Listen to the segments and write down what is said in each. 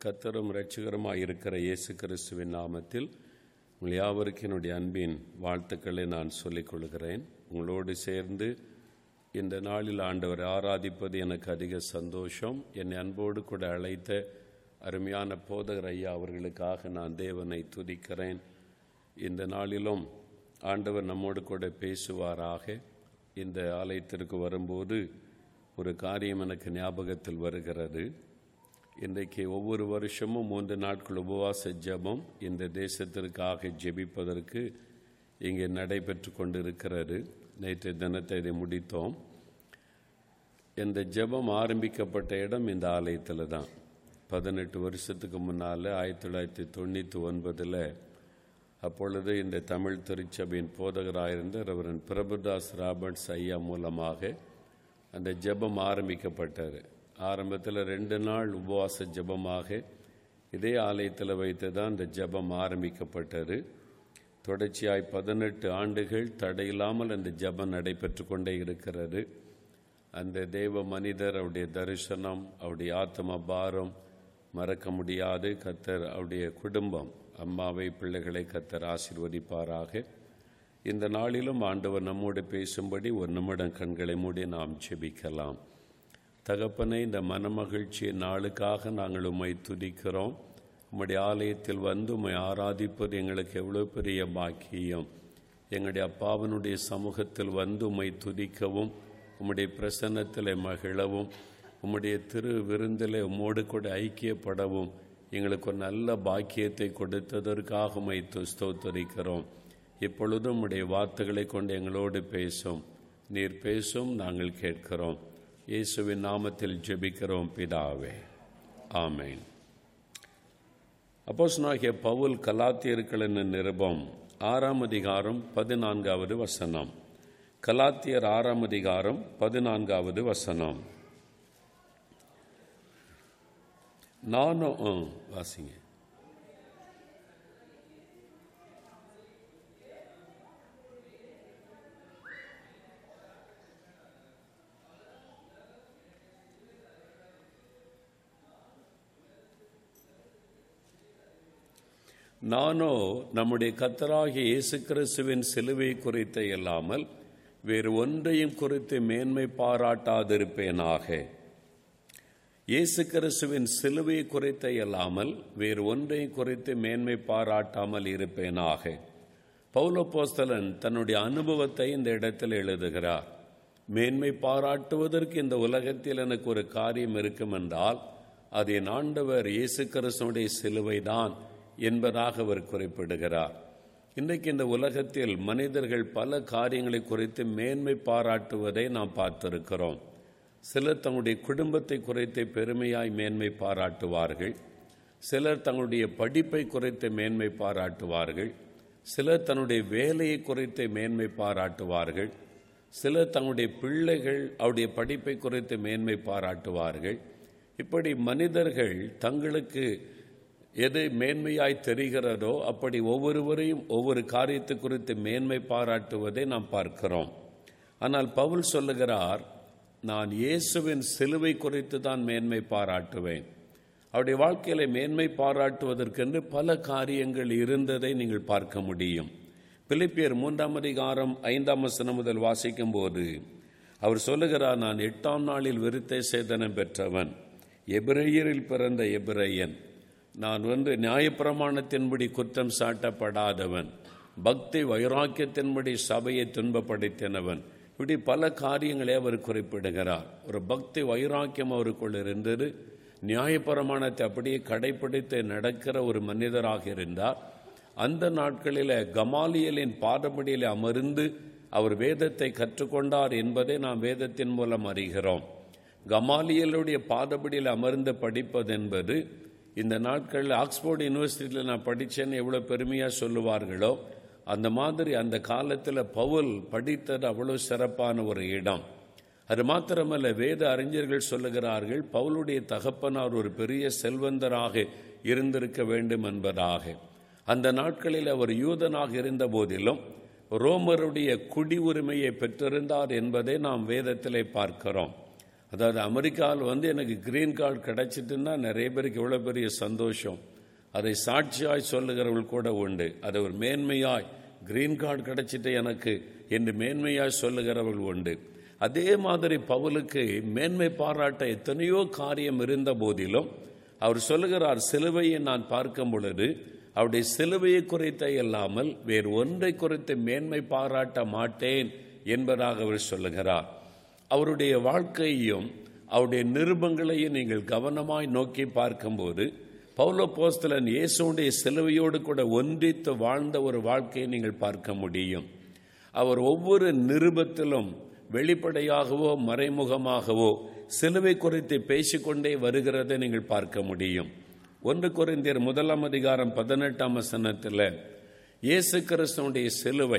கத்தரும் இரட்சகருமாய் இருக்கிற இயேசு கிறிஸ்துவின் நாமத்தில் உங்கள் யாவருக்கு என்னுடைய அன்பின் வாழ்த்துக்களை நான் சொல்லிக் கொள்கிறேன் உங்களோடு சேர்ந்து இந்த நாளில் ஆண்டவர் ஆராதிப்பது எனக்கு அதிக சந்தோஷம் என்னை அன்போடு கூட அழைத்த அருமையான போதகர் ஐயா அவர்களுக்காக நான் தேவனை துதிக்கிறேன் இந்த நாளிலும் ஆண்டவர் நம்மோடு கூட பேசுவாராக இந்த ஆலயத்திற்கு வரும்போது ஒரு காரியம் எனக்கு ஞாபகத்தில் வருகிறது இன்றைக்கு ஒவ்வொரு வருஷமும் மூன்று நாட்கள் உபவாச ஜெபம் இந்த தேசத்திற்காக ஜெபிப்பதற்கு இங்கே நடைபெற்று கொண்டிருக்கிறது நேற்று தினத்தை இதை முடித்தோம் இந்த ஜெபம் ஆரம்பிக்கப்பட்ட இடம் இந்த ஆலயத்தில் தான் பதினெட்டு வருஷத்துக்கு முன்னால் ஆயிரத்தி தொள்ளாயிரத்தி தொண்ணூற்றி ஒன்பதில் அப்பொழுது இந்த தமிழ் திருச்சபையின் போதகராயிருந்த ரெவரன் பிரபுதாஸ் ராபர்ட்ஸ் ஐயா மூலமாக அந்த ஜெபம் ஆரம்பிக்கப்பட்டார் ஆரம்பத்தில் ரெண்டு நாள் உபவாச ஜெபமாக இதே ஆலயத்தில் வைத்து தான் இந்த ஜெபம் ஆரம்பிக்கப்பட்டது தொடர்ச்சியாய் பதினெட்டு ஆண்டுகள் தடையில்லாமல் அந்த ஜெபம் நடைபெற்று கொண்டே இருக்கிறது அந்த தேவ மனிதர் அவருடைய தரிசனம் அவருடைய ஆத்ம பாரம் மறக்க முடியாது கத்தர் அவருடைய குடும்பம் அம்மாவை பிள்ளைகளை கத்தர் ஆசிர்வதிப்பாராக இந்த நாளிலும் ஆண்டவர் நம்மோடு பேசும்படி ஒரு நிமிடம் கண்களை மூடி நாம் செபிக்கலாம் தகப்பனை இந்த மனமகிழ்ச்சி நாளுக்காக நாங்கள் உம்மை துதிக்கிறோம் உம்முடைய ஆலயத்தில் வந்து உம்மை ஆராதிப்பது எங்களுக்கு எவ்வளோ பெரிய பாக்கியம் எங்களுடைய அப்பாவனுடைய சமூகத்தில் வந்து உம்மை துதிக்கவும் உம்முடைய பிரசன்னத்தில் மகிழவும் உம்முடைய திரு விருந்தில் உம்மோடு கூட ஐக்கியப்படவும் எங்களுக்கு ஒரு நல்ல பாக்கியத்தை கொடுத்ததற்காக உம்மை ஸ்தோத்தரிக்கிறோம் இப்பொழுதும் உம்முடைய வார்த்தைகளை கொண்டு எங்களோடு பேசும் நீர் பேசும் நாங்கள் கேட்கிறோம் இயேசுவின் நாமத்தில் ஜெபிக்கிறோம் பிதாவே ஆமேன் அப்போஸ் நாகிய பவுல் கலாத்தியர்களின் நிருபம் ஆறாம் அதிகாரம் பதினான்காவது வசனம் கலாத்தியர் ஆறாம் அதிகாரம் பதினான்காவது வசனம் நானும் வாசிங்க நானோ நம்முடைய கத்தராகிய இயேசு கிறிஸ்துவின் சிலுவை குறித்த இல்லாமல் வேறு ஒன்றையும் குறித்து மேன்மை பாராட்டாதிருப்பேனாக இயேசு கிறிஸ்துவின் சிலுவை குறித்த இல்லாமல் வேறு ஒன்றையும் குறித்து மேன்மை பாராட்டாமல் இருப்பேனாக பௌலப்போஸ்தலன் தன்னுடைய அனுபவத்தை இந்த இடத்தில் எழுதுகிறார் மேன்மை பாராட்டுவதற்கு இந்த உலகத்தில் எனக்கு ஒரு காரியம் இருக்கும் என்றால் அது என் ஆண்டவர் இயேசு கிறிஸ்துடைய சிலுவைதான் என்பதாக அவர் குறிப்பிடுகிறார் இன்றைக்கு இந்த உலகத்தில் மனிதர்கள் பல காரியங்களை குறித்து மேன்மை பாராட்டுவதை நாம் பார்த்திருக்கிறோம் சிலர் தங்களுடைய குடும்பத்தை குறித்து பெருமையாய் மேன்மை பாராட்டுவார்கள் சிலர் தங்களுடைய படிப்பை குறித்து மேன்மை பாராட்டுவார்கள் சிலர் தன்னுடைய வேலையை குறித்து மேன்மை பாராட்டுவார்கள் சிலர் தங்களுடைய பிள்ளைகள் அவருடைய படிப்பை குறித்து மேன்மை பாராட்டுவார்கள் இப்படி மனிதர்கள் தங்களுக்கு எது மேன்மையாய் தெரிகிறதோ அப்படி ஒவ்வொருவரையும் ஒவ்வொரு காரியத்தை குறித்து மேன்மை பாராட்டுவதை நாம் பார்க்கிறோம் ஆனால் பவுல் சொல்லுகிறார் நான் இயேசுவின் சிலுவை குறித்து தான் மேன்மை பாராட்டுவேன் அவருடைய வாழ்க்கையில மேன்மை பாராட்டுவதற்கென்று பல காரியங்கள் இருந்ததை நீங்கள் பார்க்க முடியும் பிலிப்பியர் மூன்றாம் அதிகாரம் ஐந்தாம் வசனம் முதல் வாசிக்கும் போது அவர் சொல்லுகிறார் நான் எட்டாம் நாளில் விருத்தை சேதனம் பெற்றவன் எபிரேயரில் பிறந்த எபிரேயன் நான் வந்து நியாயப்பிரமாணத்தின்படி குற்றம் சாட்டப்படாதவன் பக்தி வைராக்கியத்தின்படி சபையை துன்பப்படுத்தினவன் இப்படி பல காரியங்களை அவர் குறிப்பிடுகிறார் ஒரு பக்தி வைராக்கியம் அவருக்குள் இருந்தது நியாயப்பிரமாணத்தை அப்படியே கடைபிடித்து நடக்கிற ஒரு மனிதராக இருந்தார் அந்த நாட்களில் கமாலியலின் பாதப்படியில் அமர்ந்து அவர் வேதத்தை கற்றுக்கொண்டார் என்பதை நாம் வேதத்தின் மூலம் அறிகிறோம் கமாலியலுடைய பாதப்படியில் அமர்ந்து படிப்பது என்பது இந்த நாட்களில் ஆக்ஸ்போர்ட் யூனிவர்சிட்டியில் நான் படித்தேன்னு எவ்வளோ பெருமையாக சொல்லுவார்களோ அந்த மாதிரி அந்த காலத்தில் பவுல் படித்தது அவ்வளோ சிறப்பான ஒரு இடம் அது மாத்திரமல்ல வேத அறிஞர்கள் சொல்லுகிறார்கள் பவுலுடைய தகப்பனார் ஒரு பெரிய செல்வந்தராக இருந்திருக்க வேண்டும் என்பதாக அந்த நாட்களில் அவர் யூதனாக இருந்த போதிலும் ரோமருடைய குடி உரிமையை பெற்றிருந்தார் என்பதை நாம் வேதத்திலே பார்க்கிறோம் அதாவது அமெரிக்காவில் வந்து எனக்கு கிரீன் கார்டு கிடைச்சிட்டுன்னா நிறைய பேருக்கு எவ்வளோ பெரிய சந்தோஷம் அதை சாட்சியாய் சொல்லுகிறவர்கள் கூட உண்டு அதை ஒரு மேன்மையாய் கிரீன் கார்டு கிடைச்சிட்டு எனக்கு என்று மேன்மையாய் சொல்லுகிறவர்கள் உண்டு அதே மாதிரி பவுலுக்கு மேன்மை பாராட்ட எத்தனையோ காரியம் இருந்த போதிலும் அவர் சொல்லுகிறார் சிலுவையை நான் பார்க்கும் பொழுது அவருடைய சிலுவையை குறித்த இல்லாமல் வேறு ஒன்றை குறித்து மேன்மை பாராட்ட மாட்டேன் என்பதாக அவர் சொல்லுகிறார் அவருடைய வாழ்க்கையையும் அவருடைய நிருபங்களையும் நீங்கள் கவனமாய் நோக்கி பார்க்கும்போது பௌல போஸ்தலன் இயேசுடைய சிலுவையோடு கூட ஒன்றித்து வாழ்ந்த ஒரு வாழ்க்கையை நீங்கள் பார்க்க முடியும் அவர் ஒவ்வொரு நிருபத்திலும் வெளிப்படையாகவோ மறைமுகமாகவோ சிலுவை குறித்து பேசிக்கொண்டே வருகிறதை நீங்கள் பார்க்க முடியும் ஒன்று குறைந்தர் முதலாம் அதிகாரம் பதினெட்டாம் வசனத்தில் இயேசு கிறிஸ்துவனுடைய சிலுவை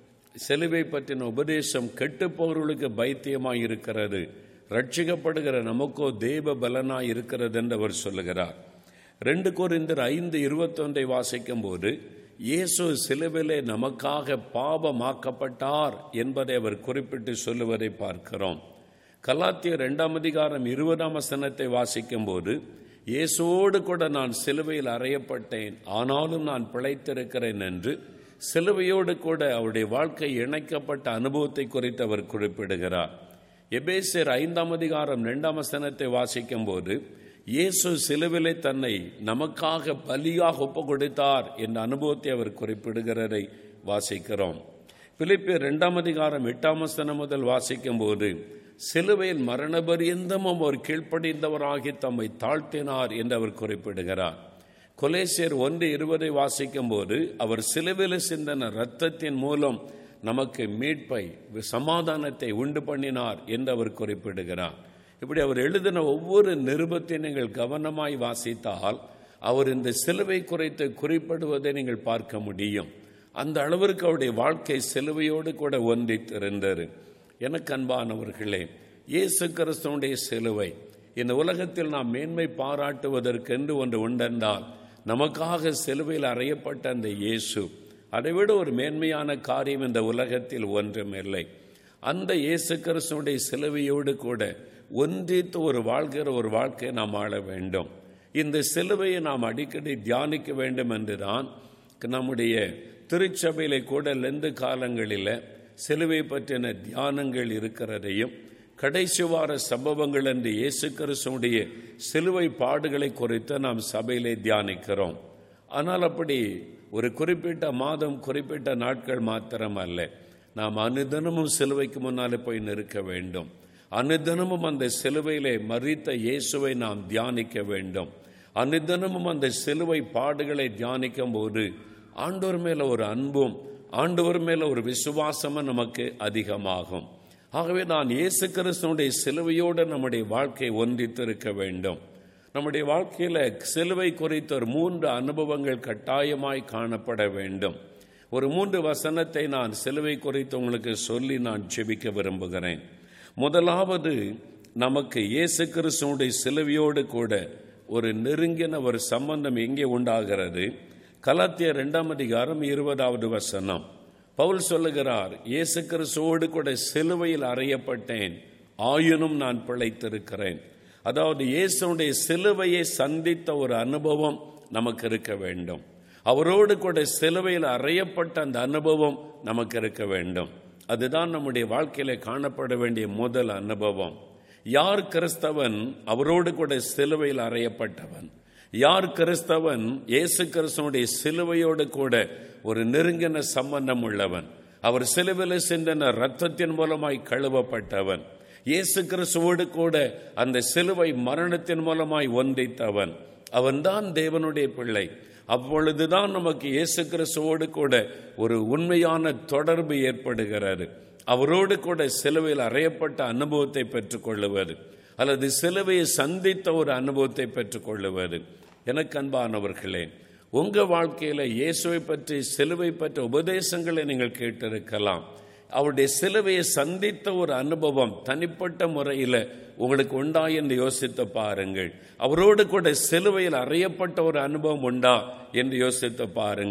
சிலுவை பற்றின உபதேசம் கெட்டுப்பவர்களுக்கு பைத்தியமாய் இருக்கிறது ரட்சிக்கப்படுகிற நமக்கோ தேவ பலனாய் இருக்கிறது என்று அவர் சொல்லுகிறார் ரெண்டு குறைந்தர் ஐந்து இருபத்தொன்றை வாசிக்கும் போது இயேசு சிலுவிலே நமக்காக பாவமாக்கப்பட்டார் என்பதை அவர் குறிப்பிட்டு சொல்லுவதை பார்க்கிறோம் கலாத்திய இரண்டாம் அதிகாரம் இருபதாம் வசனத்தை வாசிக்கும் போது இயேசுவோடு கூட நான் சிலுவையில் அறையப்பட்டேன் ஆனாலும் நான் பிழைத்திருக்கிறேன் என்று சிலுவையோடு கூட அவருடைய வாழ்க்கை இணைக்கப்பட்ட அனுபவத்தை குறித்து அவர் குறிப்பிடுகிறார் எபேசியர் ஐந்தாம் அதிகாரம் இரண்டாம் வசனத்தை வாசிக்கும் போது இயேசு சிலுவிலே தன்னை நமக்காக பலியாக ஒப்பு கொடுத்தார் என்ற அனுபவத்தை அவர் குறிப்பிடுகிறதை வாசிக்கிறோம் பிலிப்பியர் இரண்டாம் அதிகாரம் எட்டாம் வசனம் முதல் வாசிக்கும் போது சிலுவையில் மரணபரியந்தமும் அவர் கீழ்ப்படிந்தவராகி தம்மை தாழ்த்தினார் என்று அவர் குறிப்பிடுகிறார் கொலேசியர் ஒன்று இருபதை வாசிக்கும் போது அவர் சிலுவையில் சிந்தன இரத்தத்தின் மூலம் நமக்கு மீட்பை சமாதானத்தை உண்டு பண்ணினார் என்று அவர் குறிப்பிடுகிறார் இப்படி அவர் எழுதின ஒவ்வொரு நிருபத்தை நீங்கள் கவனமாய் வாசித்தால் அவர் இந்த சிலுவை குறைத்து குறிப்பிடுவதை நீங்கள் பார்க்க முடியும் அந்த அளவிற்கு அவருடைய வாழ்க்கை சிலுவையோடு கூட ஒன்றித்திருந்தது எனக்கு அன்பானவர்களே இயேசு கிறிஸ்துவனுடைய சிலுவை இந்த உலகத்தில் நாம் மேன்மை பாராட்டுவதற்கென்று ஒன்று உண்டென்றால் நமக்காக சிலுவையில் அறையப்பட்ட அந்த இயேசு அதைவிட ஒரு மேன்மையான காரியம் இந்த உலகத்தில் ஒன்றும் இல்லை அந்த இயேசு கிறிஸ்துவனுடைய சிலுவையோடு கூட ஒன்றித்து ஒரு வாழ்கிற ஒரு வாழ்க்கையை நாம் ஆள வேண்டும் இந்த சிலுவையை நாம் அடிக்கடி தியானிக்க வேண்டும் என்றுதான் நம்முடைய திருச்சபையில கூட லெந்து காலங்களில் சிலுவை பற்றின தியானங்கள் இருக்கிறதையும் கடைசி வார சம்பவங்கள் என்று இயேசு கிறிஸ்துடைய சிலுவை பாடுகளை குறித்து நாம் சபையிலே தியானிக்கிறோம் ஆனால் அப்படி ஒரு குறிப்பிட்ட மாதம் குறிப்பிட்ட நாட்கள் மாத்திரம் அல்ல நாம் அனுதினமும் சிலுவைக்கு முன்னாலே போய் நிற்க வேண்டும் அனுதினமும் அந்த சிலுவையிலே மறித்த இயேசுவை நாம் தியானிக்க வேண்டும் அனுதினமும் அந்த சிலுவை பாடுகளை தியானிக்கும் போது ஆண்டவர் மேல ஒரு அன்பும் ஆண்டவர் மேல ஒரு விசுவாசமும் நமக்கு அதிகமாகும் ஆகவே நான் இயேசு கிறிஸ்துவனுடைய சிலுவையோடு நம்முடைய வாழ்க்கை ஒன்றித்திருக்க வேண்டும் நம்முடைய வாழ்க்கையில சிலுவை குறித்த ஒரு மூன்று அனுபவங்கள் கட்டாயமாய் காணப்பட வேண்டும் ஒரு மூன்று வசனத்தை நான் சிலுவை குறித்து உங்களுக்கு சொல்லி நான் செபிக்க விரும்புகிறேன் முதலாவது நமக்கு இயேசு கிறிஸ்துவனுடைய சிலுவையோடு கூட ஒரு நெருங்கின ஒரு சம்பந்தம் எங்கே உண்டாகிறது கலாத்திய இரண்டாம் அதிகாரம் இருபதாவது வசனம் பவுல் சொல்லுகிறார் இயேசு கிறிஸ்துவோடு கூட சிலுவையில் அறையப்பட்டேன் ஆயினும் நான் பிழைத்திருக்கிறேன் அதாவது இயேசுடைய சிலுவையை சந்தித்த ஒரு அனுபவம் நமக்கு இருக்க வேண்டும் அவரோடு கூட சிலுவையில் அறையப்பட்ட அந்த அனுபவம் நமக்கு இருக்க வேண்டும் அதுதான் நம்முடைய வாழ்க்கையில காணப்பட வேண்டிய முதல் அனுபவம் யார் கிறிஸ்தவன் அவரோடு கூட சிலுவையில் அறையப்பட்டவன் யார் கிறிஸ்தவன் இயேசு கிறிஸ்துவனுடைய சிலுவையோடு கூட ஒரு நெருங்கின சம்பந்தம் உள்ளவன் அவர் சிலுவையில் சிந்தின ரத்தத்தின் மூலமாய் கழுவப்பட்டவன் இயேசு கிறிஸ்துவோடு கூட அந்த சிலுவை மரணத்தின் மூலமாய் ஒன்றித்தவன் அவன்தான் தேவனுடைய பிள்ளை அப்பொழுதுதான் நமக்கு இயேசு கிறிஸ்துவோடு கூட ஒரு உண்மையான தொடர்பு ஏற்படுகிறது அவரோடு கூட சிலுவையில் அறையப்பட்ட அனுபவத்தை பெற்றுக்கொள்ளுவது அல்லது சிலுவையை சந்தித்த ஒரு அனுபவத்தை பெற்றுக்கொள்ளுவது எனக்கு அன்பானவர்களே உங்க வாழ்க்கையில இயேசுவை பற்றி சிலுவை பற்றி உபதேசங்களை நீங்கள் கேட்டிருக்கலாம் அவருடைய சிலுவையை சந்தித்த ஒரு அனுபவம் தனிப்பட்ட முறையில் உங்களுக்கு உண்டா என்று யோசித்து பாருங்கள் அவரோடு கூட சிலுவையில் அறையப்பட்ட ஒரு அனுபவம் உண்டா என்று யோசித்து பாருங்கள்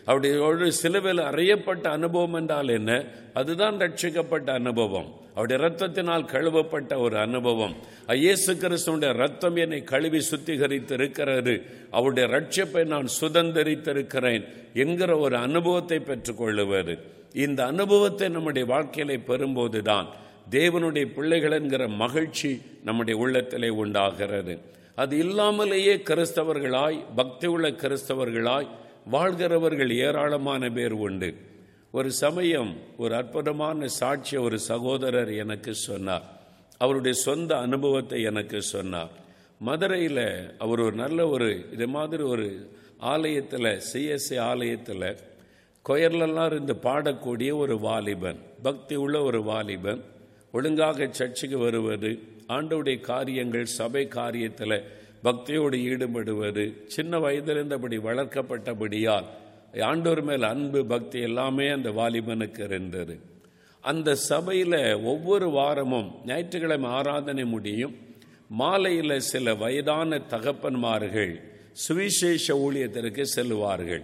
அவருடைய சிலுவையில் அறையப்பட்ட அனுபவம் என்றால் என்ன அதுதான் ரட்சிக்கப்பட்ட அனுபவம் அவருடைய ரத்தத்தினால் கழுவப்பட்ட ஒரு அனுபவம் இயேசு கிறிஸ்துடைய ரத்தம் என்னை கழுவி சுத்திகரித்து இருக்கிறது அவருடைய ரட்சிப்பை நான் சுதந்திரித்திருக்கிறேன் என்கிற ஒரு அனுபவத்தை பெற்றுக்கொள்ளுவது இந்த அனுபவத்தை நம்முடைய வாழ்க்கையில பெறும்போதுதான் தேவனுடைய பிள்ளைகள் என்கிற மகிழ்ச்சி நம்முடைய உள்ளத்திலே உண்டாகிறது அது இல்லாமலேயே கிறிஸ்தவர்களாய் பக்தி உள்ள கிறிஸ்தவர்களாய் வாழ்கிறவர்கள் ஏராளமான பேர் உண்டு ஒரு சமயம் ஒரு அற்புதமான சாட்சிய ஒரு சகோதரர் எனக்கு சொன்னார் அவருடைய சொந்த அனுபவத்தை எனக்கு சொன்னார் மதுரையில் அவர் ஒரு நல்ல ஒரு இது மாதிரி ஒரு ஆலயத்தில் சிஎஸ்சி ஆலயத்தில் கொயர்லெல்லாம் இருந்து பாடக்கூடிய ஒரு வாலிபன் பக்தி உள்ள ஒரு வாலிபன் ஒழுங்காக சர்ச்சுக்கு வருவது ஆண்டவுடைய காரியங்கள் சபை காரியத்தில் பக்தியோடு ஈடுபடுவது சின்ன வயதிலிருந்தபடி வளர்க்கப்பட்டபடியால் ஆண்டோர் மேல் அன்பு பக்தி எல்லாமே அந்த வாலிபனுக்கு இருந்தது அந்த சபையில் ஒவ்வொரு வாரமும் ஞாயிற்றுக்கிழமை ஆராதனை முடியும் மாலையில் சில வயதான தகப்பன்மார்கள் சுவிசேஷ ஊழியத்திற்கு செல்லுவார்கள்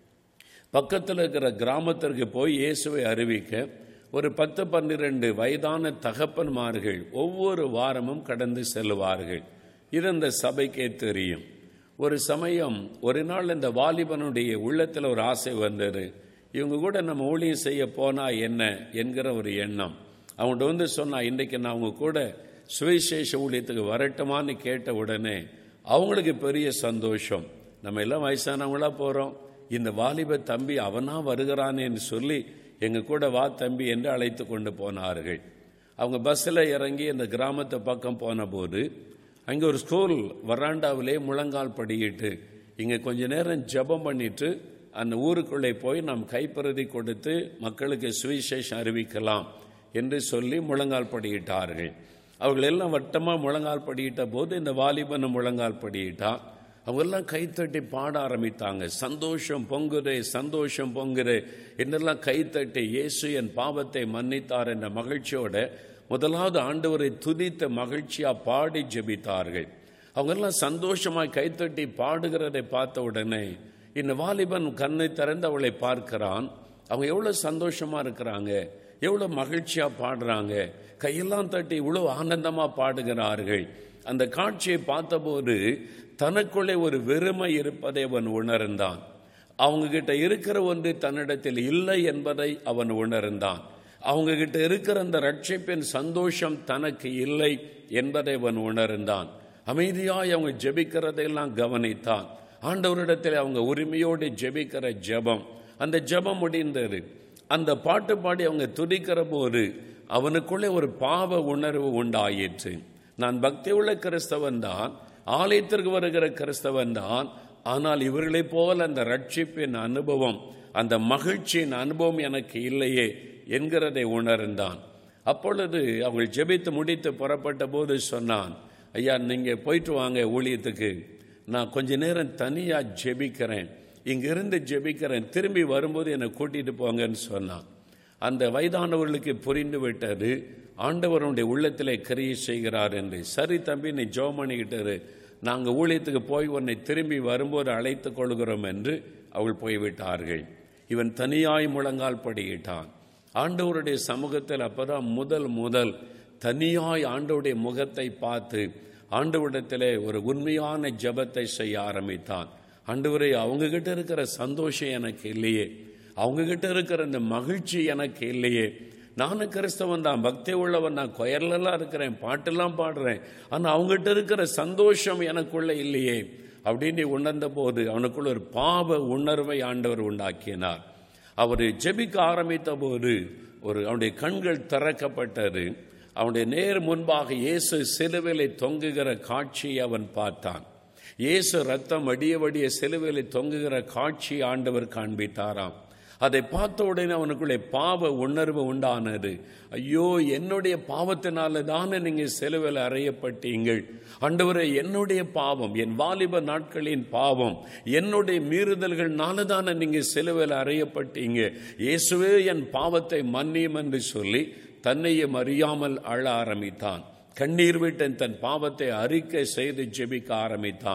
பக்கத்தில் இருக்கிற கிராமத்திற்கு போய் இயேசுவை அறிவிக்க ஒரு பத்து பன்னிரண்டு வயதான தகப்பன்மார்கள் ஒவ்வொரு வாரமும் கடந்து செல்லுவார்கள் இது அந்த சபைக்கே தெரியும் ஒரு சமயம் ஒரு நாள் இந்த வாலிபனுடைய உள்ளத்தில் ஒரு ஆசை வந்தது இவங்க கூட நம்ம ஊழியம் செய்ய போனா என்ன என்கிற ஒரு எண்ணம் அவங்கள்ட்ட வந்து சொன்னா இன்றைக்கு நான் அவங்க கூட சுவிசேஷ ஊழியத்துக்கு வரட்டுமான்னு கேட்ட உடனே அவங்களுக்கு பெரிய சந்தோஷம் நம்ம எல்லாம் வயசானவங்களா போகிறோம் இந்த வாலிப தம்பி அவனா வருகிறானேன்னு சொல்லி எங்கள் கூட வா தம்பி என்று அழைத்து கொண்டு போனார்கள் அவங்க பஸ்ஸில் இறங்கி அந்த கிராமத்து பக்கம் போன போது அங்கே ஒரு ஸ்கூல் வராண்டாவிலே முழங்கால் படியிட்டு இங்கே கொஞ்ச நேரம் ஜபம் பண்ணிட்டு அந்த ஊருக்குள்ளே போய் நாம் கைப்பிரதி கொடுத்து மக்களுக்கு சுவிசேஷம் அறிவிக்கலாம் என்று சொல்லி முழங்கால் படியிட்டார்கள் அவர்கள் எல்லாம் வட்டமாக முழங்கால் படியிட்ட போது இந்த வாலிபன் முழங்கால் படியிட்டான் அவங்கெல்லாம் கைத்தட்டி பாட ஆரம்பித்தாங்க சந்தோஷம் பொங்குதே சந்தோஷம் பொங்குதே என்னெல்லாம் கைத்தட்டி இயேசு என் பாவத்தை மன்னித்தார் என்ற மகிழ்ச்சியோட முதலாவது ஆண்டவரை துதித்த மகிழ்ச்சியா பாடி ஜெபித்தார்கள் அவங்கெல்லாம் சந்தோஷமாய் கைத்தட்டி பாடுகிறதை பார்த்த உடனே இந்த வாலிபன் கண்ணை திறந்து அவளை பார்க்கிறான் அவங்க எவ்வளவு சந்தோஷமா இருக்கிறாங்க எவ்வளவு மகிழ்ச்சியா பாடுறாங்க கையெல்லாம் தட்டி இவ்வளவு ஆனந்தமா பாடுகிறார்கள் அந்த காட்சியை பார்த்தபோது தனக்குள்ளே ஒரு வெறுமை இருப்பதை அவன் உணர்ந்தான் அவங்க கிட்ட இருக்கிற ஒன்று தன்னிடத்தில் இல்லை என்பதை அவன் உணர்ந்தான் அவங்க கிட்ட இருக்கிற அந்த ரட்சிப்பின் சந்தோஷம் தனக்கு இல்லை என்பதை அவன் உணர்ந்தான் அமைதியாய் அவங்க ஜெபிக்கிறதையெல்லாம் கவனித்தான் ஆண்டவரிடத்தில் அவங்க உரிமையோடு ஜெபிக்கிற ஜெபம் அந்த ஜெபம் முடிந்தது அந்த பாட்டு பாடி அவங்க துதிக்கிற போது அவனுக்குள்ளே ஒரு பாவ உணர்வு உண்டாயிற்று நான் பக்தி உள்ள கிறிஸ்தவன் தான் ஆலயத்திற்கு வருகிற கிறிஸ்தவன் தான் ஆனால் இவர்களைப் போல அந்த ரட்சிப்பின் அனுபவம் அந்த மகிழ்ச்சியின் அனுபவம் எனக்கு இல்லையே என்கிறதை உணர்ந்தான் அப்பொழுது அவள் ஜெபித்து முடித்து புறப்பட்ட போது சொன்னான் ஐயா நீங்க போயிட்டு வாங்க ஊழியத்துக்கு நான் கொஞ்ச நேரம் தனியா ஜெபிக்கிறேன் இங்கிருந்து ஜெபிக்கிறேன் திரும்பி வரும்போது என்னை கூட்டிட்டு போங்கன்னு சொன்னான் அந்த வயதானவர்களுக்கு புரிந்து விட்டது ஆண்டவருடைய உள்ளத்திலே கிரியை செய்கிறார் என்று சரி தம்பி நீ ஜோம் பண்ணிக்கிட்டாரு நாங்கள் ஊழியத்துக்கு போய் உன்னை திரும்பி வரும்போது அழைத்து கொள்கிறோம் என்று அவள் போய்விட்டார்கள் இவன் தனியாய் முழங்கால் படியிட்டான் ஆண்டவருடைய சமூகத்தில் அப்பதான் முதல் முதல் தனியாய் ஆண்டவருடைய முகத்தை பார்த்து ஆண்டவரிடத்திலே ஒரு உண்மையான ஜபத்தை செய்ய ஆரம்பித்தான் ஆண்டவரே அவங்க கிட்ட இருக்கிற சந்தோஷம் எனக்கு இல்லையே அவங்க கிட்ட இருக்கிற இந்த மகிழ்ச்சி எனக்கு இல்லையே நானும் கிறிஸ்தவன் தான் பக்தி உள்ளவன் நான் கொயர்லெல்லாம் இருக்கிறேன் பாட்டெல்லாம் பாடுறேன் ஆனால் அவங்ககிட்ட இருக்கிற சந்தோஷம் எனக்குள்ள இல்லையே அப்படின்னு உணர்ந்த போது அவனுக்குள்ள ஒரு பாவ உணர்வை ஆண்டவர் உண்டாக்கினார் அவர் ஜெபிக்க ஆரம்பித்த போது ஒரு அவனுடைய கண்கள் திறக்கப்பட்டது அவனுடைய நேர் முன்பாக இயேசு சிலுவிலை தொங்குகிற காட்சியை அவன் பார்த்தான் இயேசு ரத்தம் வடிய வடிய சிலுவிலை தொங்குகிற காட்சி ஆண்டவர் காண்பித்தாராம் அதை பார்த்த உடனே அவனுக்குள்ளே பாவ உணர்வு உண்டானது ஐயோ என்னுடைய பாவத்தினால தானே நீங்க சிலுவையில் அறையப்பட்டீங்கள் ஆண்டவரே என்னுடைய பாவம் என் வாலிப நாட்களின் பாவம் என்னுடைய மீறுதல்கள்னால தானே நீங்க சிலுவையில் அறையப்பட்டீங்க இயேசுவே என் பாவத்தை மன்னியும் என்று சொல்லி தன்னையும் அறியாமல் அழ ஆரம்பித்தான் கண்ணீர் விட்டு தன் பாவத்தை அறிக்கை செய்து ஜெபிக்க ஆரம்பித்தான்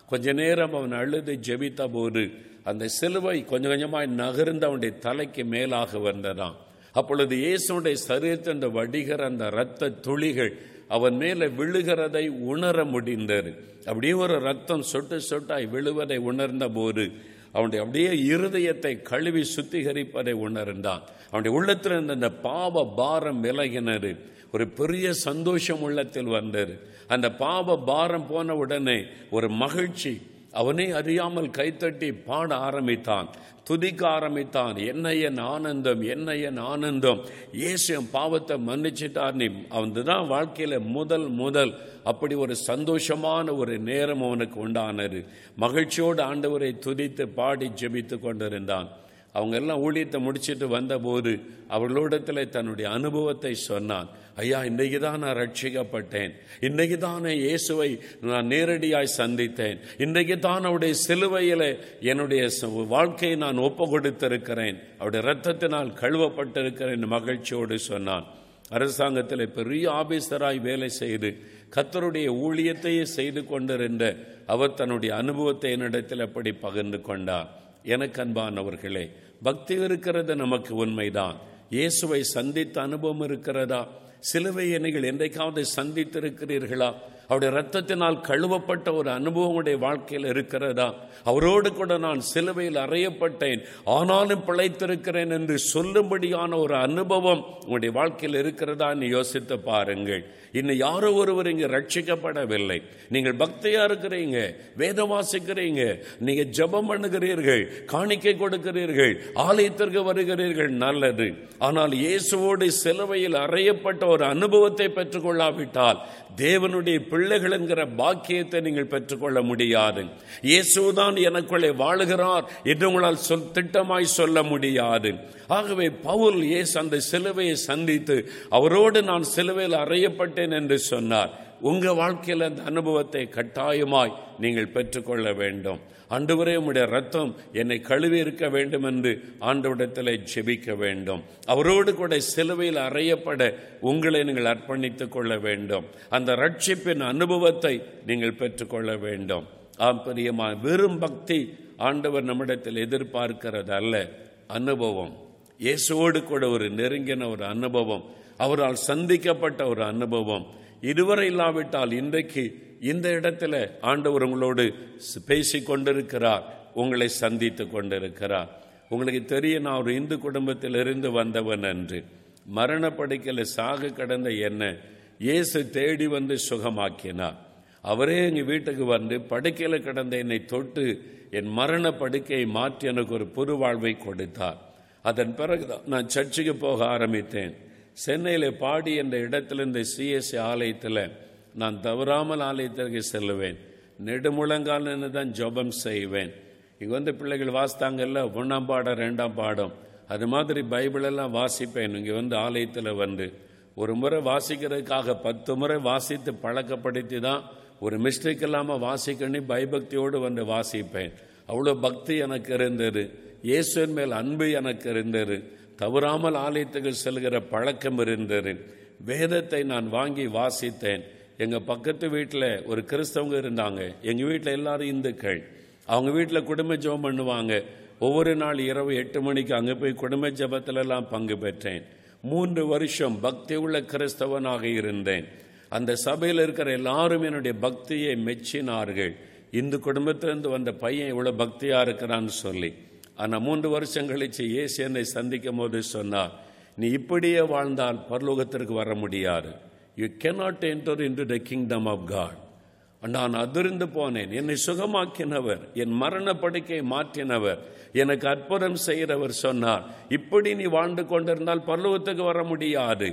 கொஞ்ச நேரம் அவன் அழுது ஜெபித்த போது அந்த சிலுவை கொஞ்சம் கொஞ்சமாய் நகர்ந்து அவனுடைய தலைக்கு மேலாக வந்ததாம் அப்பொழுது இயேசுடைய சரீரத்தின் வடிகிற அந்த இரத்த துளிகள் அவன் மேலே விழுகிறதை உணர முடிந்தது அப்படியே ஒரு ரத்தம் சொட்டு சொட்டாய் விழுவதை உணர்ந்த போது அவனுடைய அப்படியே இருதயத்தை கழுவி சுத்திகரிப்பதை உணர்ந்தான் அவனுடைய உள்ளத்தில் இருந்த அந்த பாவ பாரம் விலகினது ஒரு பெரிய சந்தோஷம் உள்ளத்தில் வந்தது அந்த பாவ பாரம் போன உடனே ஒரு மகிழ்ச்சி அவனே அறியாமல் கைத்தட்டி பாட ஆரம்பித்தான் துதிக்க ஆரம்பித்தான் என்ன என் ஆனந்தம் என்ன என் ஆனந்தம் இயேசு என் பாவத்தை மன்னிச்சிட்டார் நீ அவன்தான் வாழ்க்கையில முதல் முதல் அப்படி ஒரு சந்தோஷமான ஒரு நேரம் அவனுக்கு உண்டானது மகிழ்ச்சியோடு ஆண்டவரை துதித்து பாடி ஜெபித்து கொண்டிருந்தான் அவங்க எல்லாம் ஊழியத்தை முடிச்சிட்டு வந்தபோது அவர்களோடத்தில் தன்னுடைய அனுபவத்தை சொன்னான் ஐயா இன்றைக்கு தான் நான் ரட்சிக்கப்பட்டேன் இன்றைக்கு தான் இயேசுவை நான் நேரடியாய் சந்தித்தேன் இன்றைக்கு தான் அவருடைய சிலுவையில் என்னுடைய வாழ்க்கையை நான் ஒப்பு கொடுத்திருக்கிறேன் அவருடைய ரத்தத்தினால் கழுவப்பட்டிருக்கிறேன் மகிழ்ச்சியோடு சொன்னான் அரசாங்கத்தில் பெரிய ஆபீசராய் வேலை செய்து கத்தருடைய ஊழியத்தையே செய்து கொண்டிருந்த அவர் தன்னுடைய அனுபவத்தை என்னிடத்தில் அப்படி பகிர்ந்து கொண்டார் எனக்கு அன்பானவர்களே பக்தி இருக்கிறது நமக்கு உண்மைதான் இயேசுவை சந்தித்த அனுபவம் இருக்கிறதா சிலுவையை நீங்கள் என்றைக்காவது சந்தித்திருக்கிறீர்களா அவருடைய ரத்தத்தினால் கழுவப்பட்ட ஒரு அனுபவம் உடைய வாழ்க்கையில் இருக்கிறதா அவரோடு கூட நான் சிலுவையில் அறையப்பட்டேன் ஆனாலும் பிழைத்திருக்கிறேன் என்று சொல்லும்படியான ஒரு அனுபவம் உங்களுடைய வாழ்க்கையில் இருக்கிறதான்னு யோசித்து பாருங்கள் இன்னும் யாரோ ஒருவர் இங்கே ரட்சிக்கப்படவில்லை நீங்கள் பக்தியா இருக்கிறீங்க வேதம் வாசிக்கிறீங்க நீங்க ஜெபம் பண்ணுகிறீர்கள் காணிக்கை கொடுக்கிறீர்கள் ஆலயத்திற்கு வருகிறீர்கள் நல்லது ஆனால் இயேசுவோடு சிலுவையில் அறையப்பட்ட ஒரு அனுபவத்தை பெற்றுக்கொள்ளாவிட்டால் தேவனுடைய பிள்ளைகள் என்கிற பாக்கியத்தை நீங்கள் பெற்றுக்கொள்ள முடியாது இயேசுதான் எனக்குள்ளே வாழுகிறார் என்று உங்களால் சொல் திட்டமாய் சொல்ல முடியாது ஆகவே பவுல் இயேசு அந்த சிலுவையை சந்தித்து அவரோடு நான் சிலுவையில் அறையப்பட்டேன் என்று சொன்னார் உங்க வாழ்க்கையில் அந்த அனுபவத்தை கட்டாயமாய் நீங்கள் பெற்றுக்கொள்ள வேண்டும் ஆண்டவரே உம்முடைய ரத்தம் என்னை கழுவி இருக்க வேண்டும் என்று ஆண்டவிடத்தில் ஜெபிக்க வேண்டும் அவரோடு கூட சிலுவையில் அறையப்பட உங்களை நீங்கள் அர்ப்பணித்துக் கொள்ள வேண்டும் அந்த ரட்சிப்பின் அனுபவத்தை நீங்கள் பெற்றுக்கொள்ள வேண்டும் ஆம் பிரியமா வெறும் பக்தி ஆண்டவர் நம்மிடத்தில் எதிர்பார்க்கிறது அல்ல அனுபவம் இயேசுவோடு கூட ஒரு நெருங்கின ஒரு அனுபவம் அவரால் சந்திக்கப்பட்ட ஒரு அனுபவம் இதுவரை இல்லாவிட்டால் இன்றைக்கு இந்த இடத்துல ஆண்டவர் உங்களோடு பேசி கொண்டிருக்கிறார் உங்களை சந்தித்து கொண்டிருக்கிறார் உங்களுக்கு தெரியும் நான் ஒரு இந்து குடும்பத்தில் இருந்து வந்தவன் என்று மரண படுக்கையில் சாக கடந்த என்ன இயேசு தேடி வந்து சுகமாக்கினார் அவரே எங்கள் வீட்டுக்கு வந்து படுக்கையில் கிடந்த என்னை தொட்டு என் மரண படுக்கையை மாற்றி எனக்கு ஒரு புது வாழ்வை கொடுத்தார் அதன் பிறகு நான் சர்ச்சுக்கு போக ஆரம்பித்தேன் சென்னையில் பாடி என்ற இடத்துல இந்த சிஎஸ்சி ஆலயத்தில் நான் தவறாமல் ஆலயத்திற்கு செல்லுவேன் நெடுமுழங்கால் நின்று தான் ஜபம் செய்வேன் இங்கே வந்து பிள்ளைகள் வாசித்தாங்கல்ல ஒன்றாம் பாடம் ரெண்டாம் பாடம் அது மாதிரி பைபிளெல்லாம் வாசிப்பேன் இங்கே வந்து ஆலயத்தில் வந்து ஒரு முறை வாசிக்கிறதுக்காக பத்து முறை வாசித்து பழக்கப்படுத்தி தான் ஒரு மிஸ்டேக் இல்லாமல் வாசிக்கணும் பயபக்தியோடு வந்து வாசிப்பேன் அவ்வளோ பக்தி எனக்கு இருந்தது இயேசுவின் மேல் அன்பு எனக்கு இருந்தது தவறாமல் ஆலயத்துக்கு செல்கிற பழக்கம் இருந்தது வேதத்தை நான் வாங்கி வாசித்தேன் எங்கள் பக்கத்து வீட்டில் ஒரு கிறிஸ்தவங்க இருந்தாங்க எங்கள் வீட்டில் எல்லாரும் இந்துக்கள் அவங்க வீட்டில் குடும்ப ஜெபம் பண்ணுவாங்க ஒவ்வொரு நாள் இரவு எட்டு மணிக்கு அங்கே போய் குடும்ப ஜபத்திலெல்லாம் பங்கு பெற்றேன் மூன்று வருஷம் பக்தி உள்ள கிறிஸ்தவனாக இருந்தேன் அந்த சபையில் இருக்கிற எல்லாரும் என்னுடைய பக்தியை மெச்சினார்கள் இந்து குடும்பத்திலிருந்து வந்த பையன் இவ்வளோ பக்தியாக இருக்கிறான்னு சொல்லி ஆனால் மூன்று வருஷம் கழிச்சு இயேசு என்னை சந்திக்கும் போது சொன்னார் நீ இப்படியே வாழ்ந்தால் பரலோகத்திற்கு வர முடியாது you cannot enter into the kingdom of God நான் அதிர்ந்து போனேன் என்னை சுகமாக்கினவர் என் மரண படுக்கை மாற்றினவர் எனக்கு அற்புதம் செய்கிறவர் சொன்னார் இப்படி நீ வாழ்ந்து கொண்டிருந்தால் பரலோகத்துக்கு வர முடியாது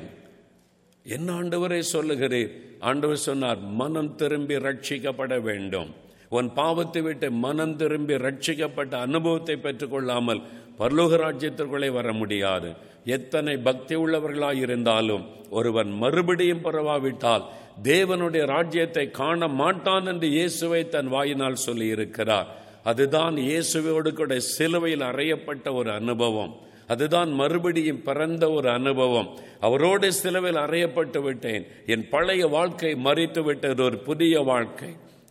என்ன ஆண்டவரே சொல்லுகிறேன் ஆண்டவர் சொன்னார் மனம் திரும்பி ரட்சிக்கப்பட வேண்டும் உன் பாவத்தை விட்டு மனம் திரும்பி ரட்சிக்கப்பட்ட அனுபவத்தை பெற்றுக்கொள்ளாமல் பரலோக ராஜ்யத்திற்குள்ளே வர முடியாது எத்தனை பக்தி உள்ளவர்களாய் இருந்தாலும் ஒருவன் மறுபடியும் பரவாவிட்டால் தேவனுடைய ராஜ்யத்தை காண மாட்டான் என்று இயேசுவை தன் வாயினால் சொல்லி இருக்கிறார் அதுதான் இயேசுவோடு கூட சிலுவையில் அறையப்பட்ட ஒரு அனுபவம் அதுதான் மறுபடியும் பிறந்த ஒரு அனுபவம் அவரோடு சிலுவையில் அறையப்பட்டு விட்டேன் என் பழைய வாழ்க்கை மறித்து விட்டது ஒரு புதிய வாழ்க்கை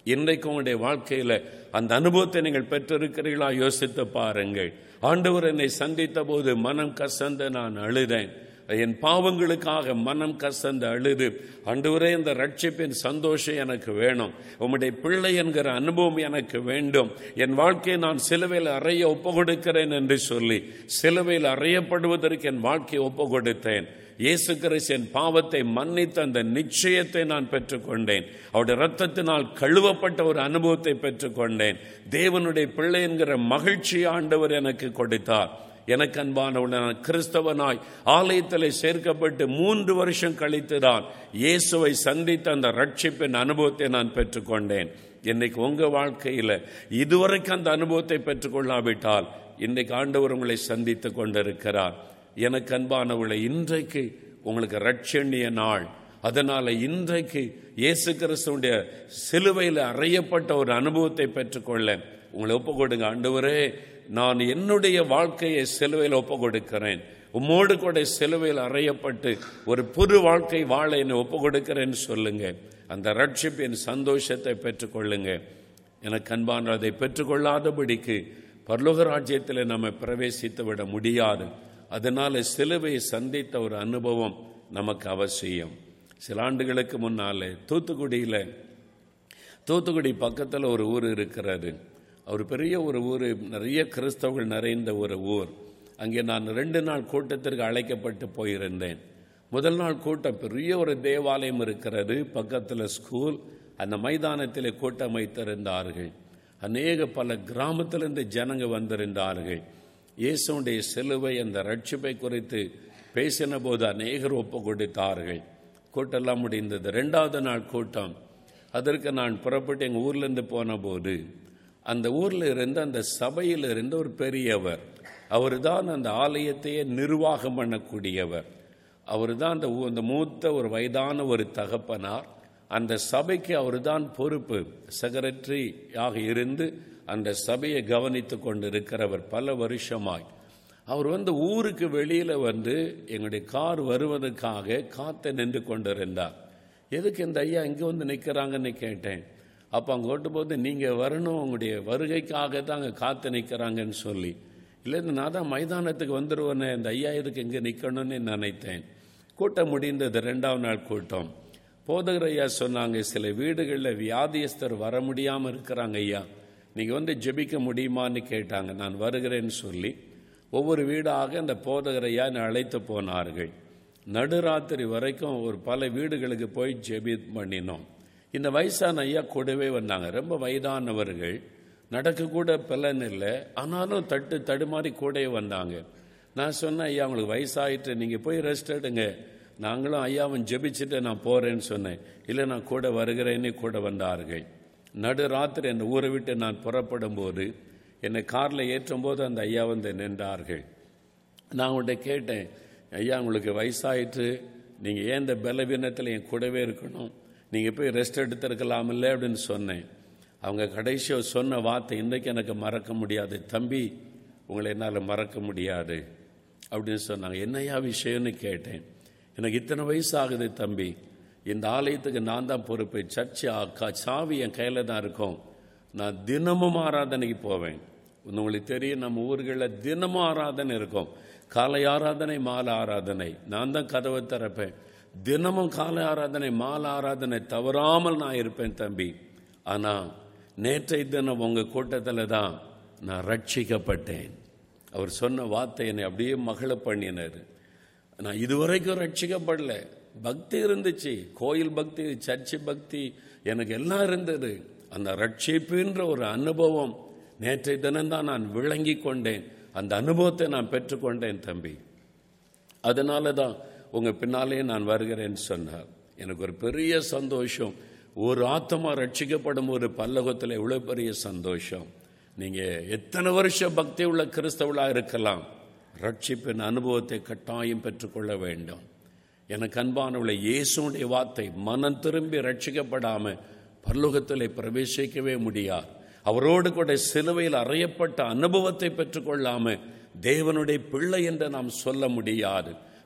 இன்றைக்கு உங்களுடைய வாழ்க்கையில அந்த அனுபவத்தை நீங்கள் பெற்றிருக்கிறீர்களா யோசித்து பாருங்கள் ஆண்டவர் என்னை சந்தித்த போது மனம் கசந்து நான் அழுதேன் என் பாவங்களுக்காக மனம் கசந்து அழுது ஆண்டவரே இந்த ரட்சிப்பின் சந்தோஷம் எனக்கு வேணும் உம்முடைய பிள்ளை என்கிற அனுபவம் எனக்கு வேண்டும் என் வாழ்க்கையை நான் சிலுவையில் அறைய ஒப்பு கொடுக்கிறேன் என்று சொல்லி சிலுவையில் அறையப்படுவதற்கு என் வாழ்க்கையை ஒப்பு கொடுத்தேன் இயேசு கிறிஸ்து என் பாவத்தை மன்னித்த அந்த நிச்சயத்தை நான் பெற்றுக்கொண்டேன் அவருடைய ரத்தத்தினால் கழுவப்பட்ட ஒரு அனுபவத்தை பெற்றுக்கொண்டேன் தேவனுடைய பிள்ளை என்கிற மகிழ்ச்சி ஆண்டவர் எனக்கு கொடுத்தார் எனக்கு அன்பானவன் நான் கிறிஸ்தவனாய் ஆலயத்தில் சேர்க்கப்பட்டு மூன்று வருஷம் கழித்துதான் இயேசுவை சந்தித்த அந்த ரட்சிப்பின் அனுபவத்தை நான் பெற்றுக்கொண்டேன் இன்னைக்கு உங்க வாழ்க்கையில இதுவரைக்கும் அந்த அனுபவத்தை பெற்றுக்கொள்ளாவிட்டால் இன்னைக்கு ஆண்டவர் உங்களை சந்தித்து கொண்டிருக்கிறார் எனக்கு அன்பானவளை இன்றைக்கு உங்களுக்கு ரட்சணிய நாள் அதனால இன்றைக்கு இயேசு கிறிஸ்துடைய சிலுவையில் அறையப்பட்ட ஒரு அனுபவத்தை பெற்றுக்கொள்ள உங்களை ஒப்பு கொடுங்க ஆண்டவரே நான் என்னுடைய வாழ்க்கையை சிலுவையில் ஒப்பு கொடுக்கிறேன் உம்மோடு கூட சிலுவையில் அறையப்பட்டு ஒரு புது வாழ்க்கை வாழ என்னை ஒப்பு கொடுக்கிறேன்னு சொல்லுங்க அந்த ரட்சிப்பின் சந்தோஷத்தை பெற்றுக்கொள்ளுங்க எனக்கு அன்பான அதை பெற்றுக்கொள்ளாதபடிக்கு பரலோக ராஜ்யத்தில் நம்ம பிரவேசித்து விட முடியாது அதனால சிலுவையை சந்தித்த ஒரு அனுபவம் நமக்கு அவசியம் சில ஆண்டுகளுக்கு முன்னாலே தூத்துக்குடியில் தூத்துக்குடி பக்கத்தில் ஒரு ஊர் இருக்கிறாரு அவர் பெரிய ஒரு ஊர் நிறைய கிறிஸ்தவர்கள் நிறைந்த ஒரு ஊர் அங்கே நான் ரெண்டு நாள் கூட்டத்திற்கு அழைக்கப்பட்டு போயிருந்தேன் முதல் நாள் கூட்டம் பெரிய ஒரு தேவாலயம் இருக்கிறது பக்கத்தில் ஸ்கூல் அந்த மைதானத்தில் கூட்டம் வைத்திருந்தார்கள் அநேக பல கிராமத்திலிருந்து ஜனங்க வந்திருந்தார்கள் இயேசுடைய சிலுவை அந்த ரட்சிப்பை குறித்து பேசின போது அநேகர் ஒப்பு கொடுத்தார்கள் கூட்டெல்லாம் முடிந்தது ரெண்டாவது நாள் கூட்டம் அதற்கு நான் புறப்பட்டு எங்கள் ஊர்லேருந்து போன போது அந்த ஊரில் இருந்து அந்த சபையில் இருந்த ஒரு பெரியவர் அவர் தான் அந்த ஆலயத்தையே நிர்வாகம் பண்ணக்கூடியவர் அவர் தான் அந்த ஊ- அந்த மூத்த ஒரு வயதான ஒரு தகப்பனார் அந்த சபைக்கு அவர் தான் பொறுப்பு செக்ரட்டரியாக இருந்து அந்த சபையை கவனித்து கொண்டு இருக்கிறவர் பல வருஷமாய் அவர் வந்து ஊருக்கு வெளியில வந்து எங்களுடைய கார் வருவதற்காக காத்து நின்று கொண்டிருந்தார் எதுக்கு இந்த ஐயா இங்கே வந்து நிற்கிறாங்கன்னு கேட்டேன் அப்போ அங்கே ஓட்டும் போது நீங்கள் வரணும் உங்களுடைய வருகைக்காக தான் அங்கே காத்து நிற்கிறாங்கன்னு சொல்லி இல்லை நான் தான் மைதானத்துக்கு வந்துடுவேனே இந்த ஐயா இதுக்கு இங்கே நிற்கணும்னு நினைத்தேன் கூட்டம் முடிந்தது ரெண்டாவது நாள் கூட்டம் போதகர் ஐயா சொன்னாங்க சில வீடுகளில் வியாதியஸ்தர் வர முடியாமல் இருக்கிறாங்க ஐயா நீங்கள் வந்து ஜெபிக்க முடியுமான்னு கேட்டாங்க நான் வருகிறேன்னு சொல்லி ஒவ்வொரு வீடாக அந்த போதகர் ஐயா என்னை அழைத்து போனார்கள் நடுராத்திரி வரைக்கும் ஒரு பல வீடுகளுக்கு போய் ஜெபி பண்ணினோம் இந்த வயசான ஐயா கூடவே வந்தாங்க ரொம்ப வயதானவர்கள் நடக்க கூட பலன் இல்லை ஆனாலும் தட்டு தடுமாறி கூடவே வந்தாங்க நான் சொன்னேன் ஐயா உங்களுக்கு வயசாயிட்டு நீங்கள் போய் ரெஸ்ட் எடுங்க நாங்களும் ஐயாவும் ஜெபிச்சுட்டு நான் போறேன்னு சொன்னேன் இல்லை நான் கூட வருகிறேன்னு கூட வந்தார்கள் நடுராத்திரி என்னை ஊரை விட்டு நான் புறப்படும் போது என்னை காரில் ஏற்றும் போது அந்த ஐயா வந்து நின்றார்கள் நான் உன்கிட்ட கேட்டேன் ஐயா உங்களுக்கு வயசாயிட்டு நீங்கள் ஏன் இந்த பலவீனத்தில் என் கூடவே இருக்கணும் நீங்கள் போய் ரெஸ்ட் எடுத்திருக்கலாமில்ல அப்படின்னு சொன்னேன் அவங்க கடைசியாக சொன்ன வார்த்தை இன்றைக்கு எனக்கு மறக்க முடியாது தம்பி உங்களை என்னால் மறக்க முடியாது அப்படின்னு சொன்னாங்க என்னையா விஷயம்னு கேட்டேன் எனக்கு இத்தனை வயசு ஆகுது தம்பி இந்த ஆலயத்துக்கு நான் தான் பொறுப்பு சர்ச்சு அக்கா சாவி என் கையில் தான் இருக்கும் நான் தினமும் ஆராதனைக்கு போவேன் உங்களுக்கு தெரியும் நம்ம ஊர்களில் தினமும் ஆராதனை இருக்கும் காலை ஆராதனை மாலை ஆராதனை நான் தான் கதவை திறப்பேன் தினமும் காலை ஆராதனை மாலை ஆராதனை தவறாமல் நான் இருப்பேன் தம்பி ஆனால் நேற்றைய தினம் உங்கள் கூட்டத்தில் தான் நான் ரட்சிக்கப்பட்டேன் அவர் சொன்ன வார்த்தை என்னை அப்படியே மகள பண்ணினார் நான் இதுவரைக்கும் ரட்சிக்கப்படல பக்தி இருந்துச்சு கோயில் பக்தி சர்ச்சு பக்தி எனக்கு எல்லாம் இருந்தது அந்த ரட்சிப்புன்ற ஒரு அனுபவம் நேற்றைய தினம்தான் நான் விளங்கி கொண்டேன் அந்த அனுபவத்தை நான் பெற்றுக்கொண்டேன் தம்பி அதனால தான் உங்கள் பின்னாலேயே நான் வருகிறேன்னு சொன்னார் எனக்கு ஒரு பெரிய சந்தோஷம் ஒரு ஆத்மா ரட்சிக்கப்படும் ஒரு பல்லகத்தில் இவ்வளோ பெரிய சந்தோஷம் நீங்கள் எத்தனை வருஷம் பக்தி உள்ள கிறிஸ்தவளாக இருக்கலாம் ரட்சிப்பின் அனுபவத்தை கட்டாயம் பெற்றுக்கொள்ள வேண்டும் எனக்கு அன்பானவளை இயேசுடைய வார்த்தை மனம் திரும்பி ரட்சிக்கப்படாம பரலோகத்தில் பிரவேசிக்கவே முடியாது அவரோடு கூட சிலுவையில் அறையப்பட்ட அனுபவத்தை பெற்றுக்கொள்ளாம தேவனுடைய பிள்ளை என்று நாம் சொல்ல முடியாது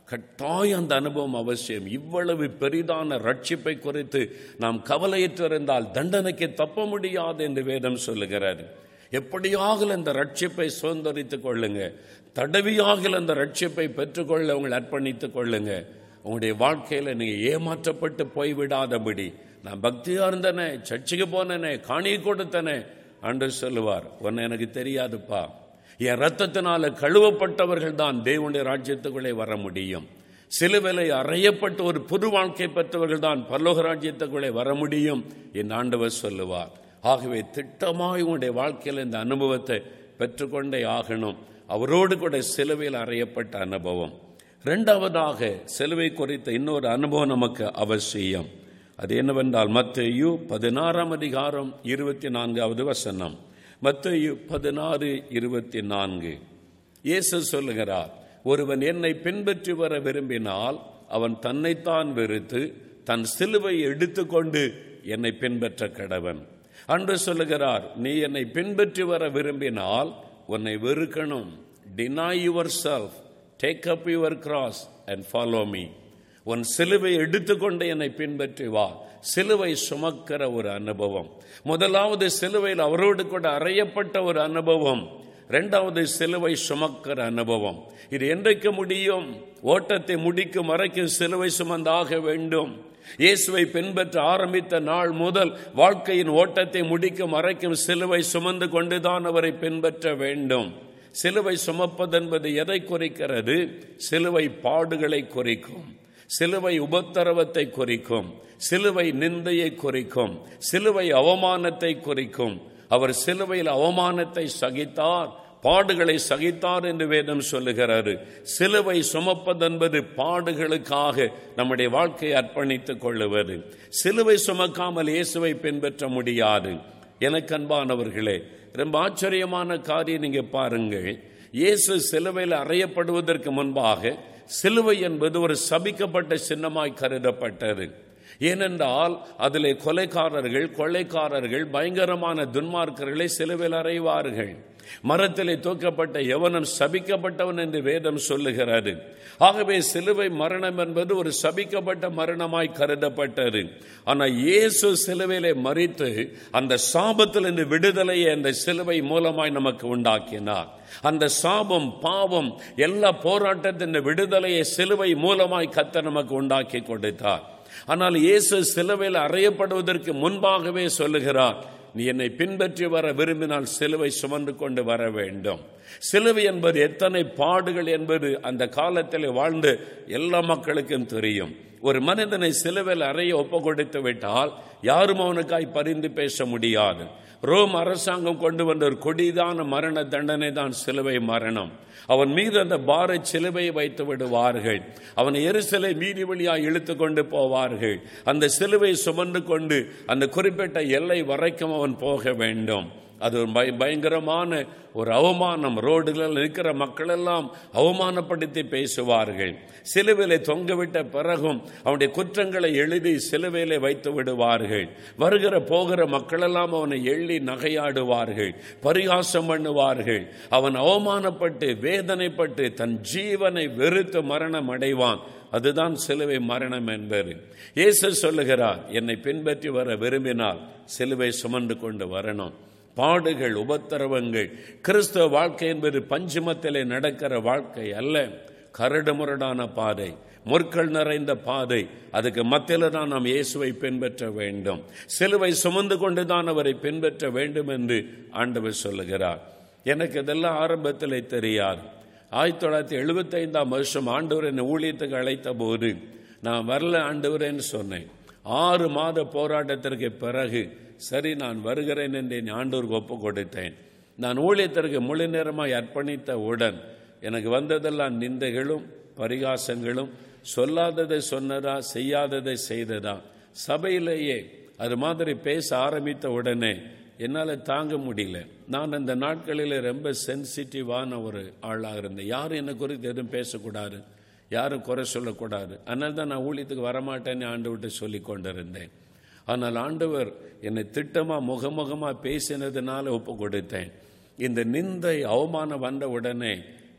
கட்டாயம் அந்த அனுபவம் அவசியம் இவ்வளவு பெரிதான ரட்சிப்பை குறித்து நாம் கவலையற்றிருந்தால் தண்டனைக்கு தப்ப முடியாது என்று வேதம் சொல்லுகிறார் எப்படியாக அந்த ரட்சிப்பை சுதந்திரித்துக் கொள்ளுங்க தடவியாக அந்த ரட்சிப்பை பெற்றுக்கொள்ள உங்களை அர்ப்பணித்துக் கொள்ளுங்க உங்களுடைய வாழ்க்கையில நீங்க ஏமாற்றப்பட்டு போய்விடாதபடி நான் பக்தியா இருந்தனே சர்ச்சுக்கு போனேனே காணி கொடுத்தனே அன்று சொல்லுவார் உன்னை எனக்கு தெரியாதுப்பா என் ரத்தத்தினால கழுவப்பட்டவர்கள் தான் தேவனுடைய ராஜ்யத்துக்குள்ளே வர முடியும் சிலுவிலை அறையப்பட்டு ஒரு புது வாழ்க்கை பெற்றவர்கள் தான் பரலோக ராஜ்யத்துக்குள்ளே வர முடியும் என் ஆண்டவர் சொல்லுவார் ஆகவே திட்டமாய் உங்களுடைய வாழ்க்கையில் இந்த அனுபவத்தை பெற்றுக்கொண்டே ஆகணும் அவரோடு கூட சிலுவையில் அறையப்பட்ட அனுபவம் இரண்டாவதாக சிலுவை குறித்த இன்னொரு அனுபவம் நமக்கு அவசியம் அது என்னவென்றால் மத்தேயு பதினாறாம் அதிகாரம் இருபத்தி நான்காவது வசனம் மத்தேயு பதினாறு இருபத்தி நான்கு இயேசு சொல்லுகிறார் ஒருவன் என்னை பின்பற்றி வர விரும்பினால் அவன் தன்னைத்தான் வெறுத்து தன் சிலுவை எடுத்துக்கொண்டு என்னை பின்பற்ற கடவன் அன்று சொல்லுகிறார் நீ என்னை பின்பற்றி வர விரும்பினால் உன்னை வெறுக்கணும் deny your self take up your cross and follow me உன் சிலுவை எடுத்துக்கொண்டு என்னை பின்பற்றி வா சிலுவை சுமக்கிற ஒரு அனுபவம் முதலாவது சிலுவையில் அவரோடு கூட அறையப்பட்ட ஒரு அனுபவம் இரண்டாவது சிலுவை சுமக்கிற அனுபவம் இது என்றைக்கு முடியும் ஓட்டத்தை முடிக்கும் வரைக்கும் சிலுவை சுமந்தாக வேண்டும் இயேசுவை பின்பற்ற ஆரம்பித்த நாள் முதல் வாழ்க்கையின் ஓட்டத்தை முடிக்கும் வரைக்கும் சிலுவை சுமந்து கொண்டுதான் அவரை பின்பற்ற வேண்டும் சிலுவை சுமப்பதென்பது எதை குறிக்கிறது சிலுவை பாடுகளை குறிக்கும் சிலுவை உபத்திரவத்தை குறிக்கும் சிலுவை நிந்தையை குறிக்கும் சிலுவை அவமானத்தை குறிக்கும் அவர் சிலுவையில் அவமானத்தை சகித்தார் பாடுகளை சகித்தார் என்று வேதம் சொல்லுகிறாரு சிலுவை சுமப்பதென்பது பாடுகளுக்காக நம்முடைய வாழ்க்கையை அர்ப்பணித்துக் கொள்ளுவது சிலுவை சுமக்காமல் இயேசுவை பின்பற்ற முடியாது எனக்கு அன்பானவர்களே ரொம்ப ஆச்சரியமான காரியம் நீங்க பாருங்கள் இயேசு சிலுவையில் அறையப்படுவதற்கு முன்பாக சிலுவை என்பது ஒரு சபிக்கப்பட்ட சின்னமாய் கருதப்பட்டது ஏனென்றால் அதிலே கொலைக்காரர்கள் கொள்ளைக்காரர்கள் பயங்கரமான துன்மார்க்கர்களை சிலுவையில் அறைவார்கள் மரத்திலே தூக்கப்பட்ட எவனும் சபிக்கப்பட்டவன் என்று வேதம் சொல்லுகிறது ஆகவே சிலுவை மரணம் என்பது ஒரு சபிக்கப்பட்ட மரணமாய் கருதப்பட்டது ஆனால் இயேசு சிலுவையிலே மறித்து அந்த சாபத்திலிருந்து விடுதலையை அந்த சிலுவை மூலமாய் நமக்கு உண்டாக்கினார் அந்த சாபம் பாவம் எல்லா போராட்டத்தின் விடுதலையை சிலுவை மூலமாய் கத்த நமக்கு உண்டாக்கி கொடுத்தார் ஆனால் இயேசு சிலுவையில் அறையப்படுவதற்கு முன்பாகவே சொல்லுகிறார் நீ என்னை பின்பற்றி வர விரும்பினால் சிலுவை சுமந்து கொண்டு வர வேண்டும் சிலுவை என்பது எத்தனை பாடுகள் என்பது அந்த காலத்தில் வாழ்ந்து எல்லா மக்களுக்கும் தெரியும் ஒரு மனிதனை சிலுவையில் அறைய ஒப்பு கொடுத்து விட்டால் யாரும் அவனுக்காய் பரிந்து பேச முடியாது ரோம் அரசாங்கம் கொண்டு வந்த ஒரு கொடிதான மரண தண்டனை தான் சிலுவை மரணம் அவன் மீது அந்த பார சிலுவையை வைத்து விடுவார்கள் அவனை எரிசலை மீறி வழியாக இழுத்து கொண்டு போவார்கள் அந்த சிலுவை சுமந்து கொண்டு அந்த குறிப்பிட்ட எல்லை வரைக்கும் அவன் போக வேண்டும் அது ஒரு பய பயங்கரமான ஒரு அவமானம் ரோடுகளில் இருக்கிற மக்கள் எல்லாம் அவமானப்படுத்தி பேசுவார்கள் சிலுவையிலே தொங்கவிட்ட பிறகும் அவனுடைய குற்றங்களை எழுதி சிலுவையிலே வைத்து விடுவார்கள் வருகிற போகிற மக்களெல்லாம் அவனை எள்ளி நகையாடுவார்கள் பரிகாசம் பண்ணுவார்கள் அவன் அவமானப்பட்டு வேதனைப்பட்டு தன் ஜீவனை வெறுத்து மரணம் அடைவான் அதுதான் சிலுவை மரணம் என்பது இயேசு சொல்லுகிறார் என்னை பின்பற்றி வர விரும்பினால் சிலுவை சுமந்து கொண்டு வரணும் பாடுகள் உபத்திரவங்கள் கிறிஸ்தவ வாழ்க்கை என்பது பஞ்சுமத்திலே நடக்கிற வாழ்க்கை அல்ல கரடு முரடான பாதை முற்கள் நிறைந்த பாதை அதுக்கு மத்தியில் தான் நாம் இயேசுவை பின்பற்ற வேண்டும் சிலுவை சுமந்து கொண்டு தான் அவரை பின்பற்ற வேண்டும் என்று ஆண்டவர் சொல்லுகிறார் எனக்கு இதெல்லாம் ஆரம்பத்தில் தெரியாது ஆயிரத்தி தொள்ளாயிரத்தி எழுபத்தைந்தாம் வருஷம் ஆண்டவர் என்னை ஊழியத்துக்கு அழைத்த போது நான் வரல ஆண்டவரேன்னு சொன்னேன் ஆறு மாத போராட்டத்திற்கு பிறகு சரி நான் வருகிறேன் என்று என் ஆண்டோருக்கு ஒப்பு கொடுத்தேன் நான் ஊழியத்திற்கு முழு நேரமாய் அர்ப்பணித்த உடன் எனக்கு வந்ததெல்லாம் நிந்தைகளும் பரிகாசங்களும் சொல்லாததை சொன்னதா செய்யாததை செய்ததா சபையிலேயே அது மாதிரி பேச ஆரம்பித்த உடனே என்னால் தாங்க முடியல நான் அந்த நாட்களில் ரொம்ப சென்சிட்டிவான ஒரு ஆளாக இருந்தேன் யாரும் என்னை குறித்து எதுவும் பேசக்கூடாது யாரும் குறை சொல்லக்கூடாது அதனால தான் நான் ஊழியத்துக்கு வரமாட்டேன்னு ஆண்டு விட்டு சொல்லி கொண்டிருந்தேன் ஆனால் ஆண்டவர் என்னை திட்டமாக முகமுகமாக பேசினதுனால ஒப்பு கொடுத்தேன் இந்த நிந்தை அவமானம் வந்த உடனே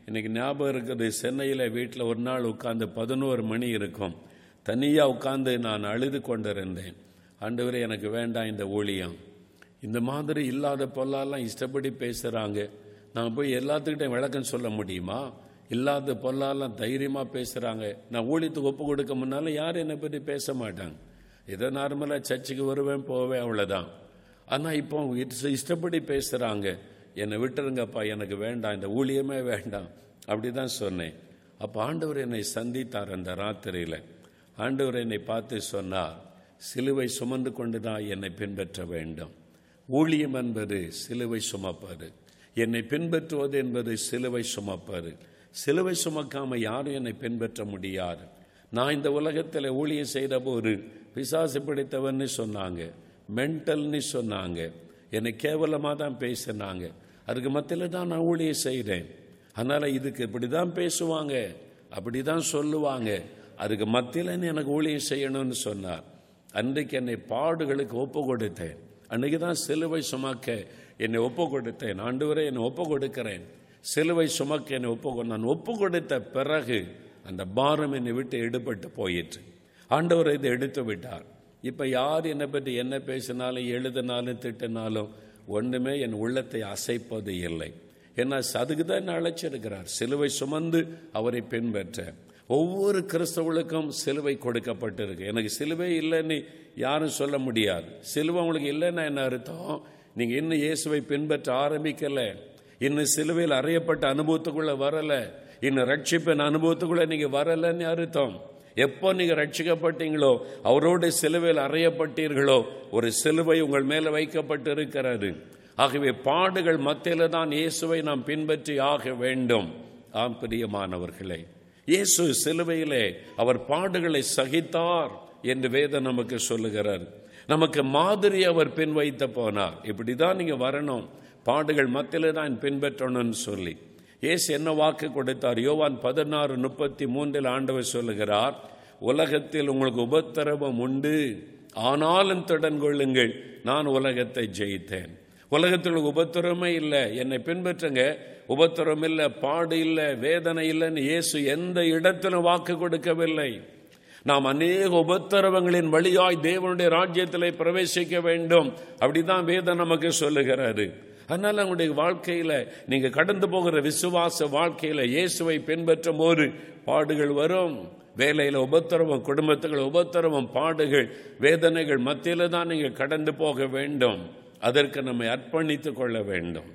இன்னைக்கு ஞாபகம் இருக்குது சென்னையில் வீட்டில் ஒரு நாள் உட்காந்து பதினோரு மணி இருக்கும் தனியாக உட்காந்து நான் அழுது கொண்டிருந்தேன் ஆண்டவரே எனக்கு வேண்டாம் இந்த ஊழியம் இந்த மாதிரி இல்லாத பொல்லாலாம் இஷ்டப்படி பேசுகிறாங்க நான் போய் எல்லாத்துக்கிட்டையும் விளக்கம் சொல்ல முடியுமா இல்லாத பொல்லாலாம் தைரியமாக பேசுகிறாங்க நான் ஊழியத்துக்கு ஒப்பு கொடுக்க முன்னாலும் யாரும் என்னை பற்றி பேச மாட்டாங்க ஏதோ நார்மலாக சர்ச்சுக்கு வருவேன் போவேன் அவ்வளோதான் ஆனால் இப்போ இஷ்ட- இஷ்டப்படி பேசுகிறாங்க என்னை விட்டுருங்கப்பா எனக்கு வேண்டாம் இந்த ஊழியமே வேண்டாம் அப்படி தான் சொன்னேன் அப்போ ஆண்டவர் என்னை சந்தித்தார் அந்த ராத்திரியில் ஆண்டவர் என்னை பார்த்து சொன்னார் சிலுவை சுமந்து கொண்டு தான் என்னை பின்பற்ற வேண்டும் ஊழியம் என்பது சிலுவை சுமப்பது என்னை பின்பற்றுவது என்பது சிலுவை சுமப்பது சிலுவை சுமக்காம யாரும் என்னை பின்பற்ற முடியாது நான் இந்த உலகத்தில் ஊழியம் செய்த போது பிசாசு பிடித்தவன்னு சொன்னாங்க மென்டல்னு சொன்னாங்க என்னை கேவலமாக தான் பேசினாங்க அதுக்கு மத்தியில் தான் நான் ஊழியம் செய்கிறேன் அதனால் இதுக்கு இப்படி தான் பேசுவாங்க அப்படி தான் சொல்லுவாங்க அதுக்கு மத்தியில் எனக்கு ஊழியம் செய்யணும்னு சொன்னார் அன்றைக்கு என்னை பாடுகளுக்கு ஒப்பு கொடுத்தேன் அன்றைக்கு தான் சிலுவை சுமக்க என்னை ஒப்பு கொடுத்தேன் ஆண்டவரே என்னை ஒப்பு கொடுக்கிறேன் சிலுவை சுமக்க என்னை ஒப்பு கொ- நான் ஒப்பு கொடுத்த பிறகு அந்த பாரம் என்னை விட்டு எடுபட்டு போயிற்று ஆண்டவர் இதை எடுத்து விட்டார் இப்போ யார் என்னை பற்றி என்ன பேசினாலும் எழுதினாலும் திட்டினாலும் ஒன்றுமே என் உள்ளத்தை அசைப்பது இல்லை ஏன்னா அதுக்கு தான் என்ன அழைச்சிருக்கிறார் சிலுவை சுமந்து அவரை பின்பற்ற ஒவ்வொரு கிறிஸ்தவர்களுக்கும் சிலுவை கொடுக்கப்பட்டிருக்கு எனக்கு சிலுவை இல்லைன்னு யாரும் சொல்ல முடியாது சிலுவை உங்களுக்கு இல்லைன்னா என்ன அர்த்தம் நீங்க இன்னும் இயேசுவை பின்பற்ற ஆரம்பிக்கல இன்னும் சிலுவையில் அறையப்பட்ட அனுபவத்துக்குள்ள வரல இன்னும் ரட்சிப்பின் அனுபவத்துக்குள்ள நீங்க வரலன்னு அர்த்தம் எப்போ நீங்க ரட்சிக்கப்பட்டீங்களோ அவரோட சிலுவையில் அறையப்பட்டீர்களோ ஒரு சிலுவை உங்கள் மேல வைக்கப்பட்டு இருக்கிறது ஆகவே பாடுகள் மத்தியில தான் இயேசுவை நாம் பின்பற்றி ஆக வேண்டும் ஆம் பிரியமானவர்களே இயேசு சிலுவையிலே அவர் பாடுகளை சகித்தார் என்று வேதம் நமக்கு சொல்லுகிறார் நமக்கு மாதிரி அவர் பின் வைத்த போனார் இப்படிதான் நீங்க வரணும் பாடுகள் மத்தியில தான் பின்பற்றணும்னு சொல்லி இயேசு என்ன வாக்கு கொடுத்தார் யோவான் பதினாறு முப்பத்தி மூன்றில் ஆண்டவர் சொல்லுகிறார் உலகத்தில் உங்களுக்கு உபத்திரவம் உண்டு ஆனாலும் திடன் கொள்ளுங்கள் நான் உலகத்தை ஜெயித்தேன் உலகத்தில் உங்களுக்கு உபத்திரமே இல்லை என்னை பின்பற்றுங்க உபத்திரம் இல்லை பாடு இல்லை வேதனை இல்லைன்னு இயேசு எந்த இடத்திலும் வாக்கு கொடுக்கவில்லை நாம் அநேக உபத்திரவங்களின் வழியாய் தேவனுடைய ராஜ்யத்திலே பிரவேசிக்க வேண்டும் அப்படிதான் வேதம் நமக்கு சொல்லுகிறாரு அதனால உங்களுடைய வாழ்க்கையில நீங்க கடந்து போகிற விசுவாச வாழ்க்கையில இயேசுவை பின்பற்றும் போது பாடுகள் வரும் வேலையில உபத்திரவம் குடும்பத்துகள் உபத்திரவம் பாடுகள் வேதனைகள் மத்தியில தான் நீங்க கடந்து போக வேண்டும் அதற்கு நம்மை அர்ப்பணித்துக் கொள்ள வேண்டும்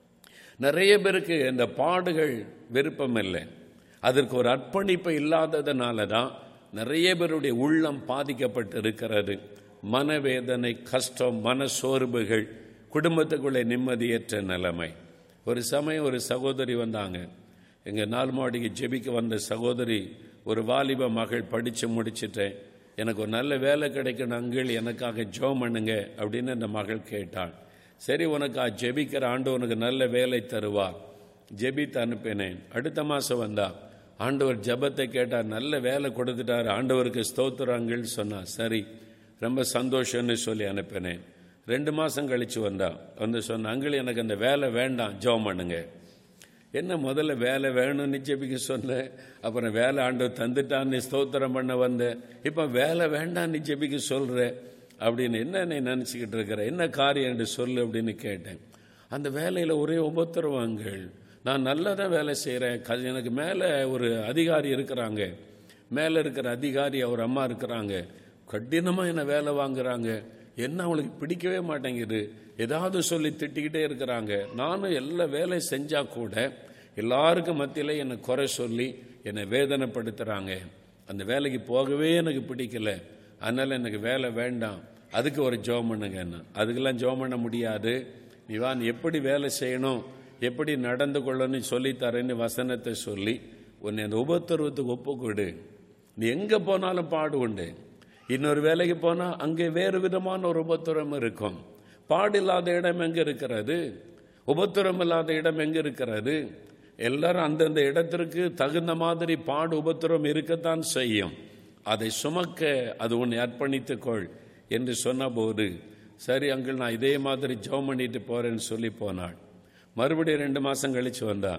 நிறைய பேருக்கு இந்த பாடுகள் விருப்பம் இல்லை அதற்கு ஒரு அர்ப்பணிப்பு இல்லாததுனால தான் நிறைய பேருடைய உள்ளம் பாதிக்கப்பட்டு இருக்கிறது மனவேதனை கஷ்டம் மன சோர்வுகள் குடும்பத்துக்குள்ளே நிம்மதியற்ற நிலைமை ஒரு சமயம் ஒரு சகோதரி வந்தாங்க எங்கள் நாலு மாடிக்கு ஜெபிக்க வந்த சகோதரி ஒரு வாலிப மகள் படித்து முடிச்சிட்டேன் எனக்கு ஒரு நல்ல வேலை கிடைக்கணும் அங்கிள் எனக்காக ஜெபம் பண்ணுங்க அப்படின்னு அந்த மகள் கேட்டாள் சரி உனக்கு ஜெபிக்கிற ஆண்டு உனக்கு நல்ல வேலை தருவார் ஜெபித்து அனுப்பினேன் அடுத்த மாதம் வந்தா ஆண்டவர் ஜெபத்தை கேட்டார் நல்ல வேலை கொடுத்துட்டார் ஆண்டவருக்கு ஸ்தோத்திரங்கள் சொன்னா சரி ரொம்ப சந்தோஷம்னு சொல்லி அனுப்பினேன் ரெண்டு மாதம் கழிச்சு வந்தா வந்து சொன்ன அங்கிள் எனக்கு அந்த வேலை வேண்டாம் ஜெபம் பண்ணுங்க என்ன முதல்ல வேலை வேணும்னு ஜெபிக்க சொன்னேன் அப்புறம் வேலை ஆண்டவர் தந்துட்டான்னு ஸ்தோத்திரம் பண்ண வந்தேன் இப்போ வேலை வேண்டாம்னு ஜெபிக்க சொல்ற அப்படின்னு என்ன நீ நினச்சிக்கிட்டு இருக்கிற என்ன காரியம் என்று சொல்லு அப்படின்னு கேட்டேன் அந்த வேலையில் ஒரே உபத்திரவங்கள் நான் நல்லா தான் வேலை செய்கிறேன் எனக்கு மேலே ஒரு அதிகாரி இருக்கிறாங்க மேலே இருக்கிற அதிகாரி அவர் அம்மா இருக்கிறாங்க கடினமாக என்னை வேலை வாங்குறாங்க என்ன அவங்களுக்கு பிடிக்கவே மாட்டேங்குது ஏதாவது சொல்லி திட்டிக்கிட்டே இருக்கிறாங்க நானும் எல்லா வேலை செஞ்சா கூட எல்லாருக்கும் மத்தியில் என்னை குறை சொல்லி என்னை வேதனைப்படுத்துகிறாங்க அந்த வேலைக்கு போகவே எனக்கு பிடிக்கல அதனால் எனக்கு வேலை வேண்டாம் அதுக்கு ஒரு ஜோம் பண்ணுங்க என்ன அதுக்கெல்லாம் ஜோம் பண்ண முடியாது நீ வா நீ எப்படி வேலை செய்யணும் எப்படி நடந்து கொள்ளணும்னு சொல்லித்தரேன்னு வசனத்தை சொல்லி உன்னை அந்த உபத்திரவத்துக்கு ஒப்புக்கொடு நீ எங்கே போனாலும் பாடு உண்டு இன்னொரு வேலைக்கு போனால் அங்கே வேறு விதமான ஒரு உபத்திரம் இருக்கும் பாடு இல்லாத இடம் எங்கே இருக்கிறது உபத்திரம் இல்லாத இடம் எங்கே இருக்கிறது எல்லாரும் அந்தந்த இடத்திற்கு தகுந்த மாதிரி பாடு உபத்திரம் இருக்கத்தான் செய்யும் அதை சுமக்க அது உன்னை அர்ப்பணித்துக்கொள் என்று சொன்னபோது சரி அங்கிள் நான் இதே மாதிரி ஜெபம் பண்ணிட்டு போறேன்னு சொல்லி போனாள் மறுபடியும் ரெண்டு மாதம் கழிச்சு வந்தா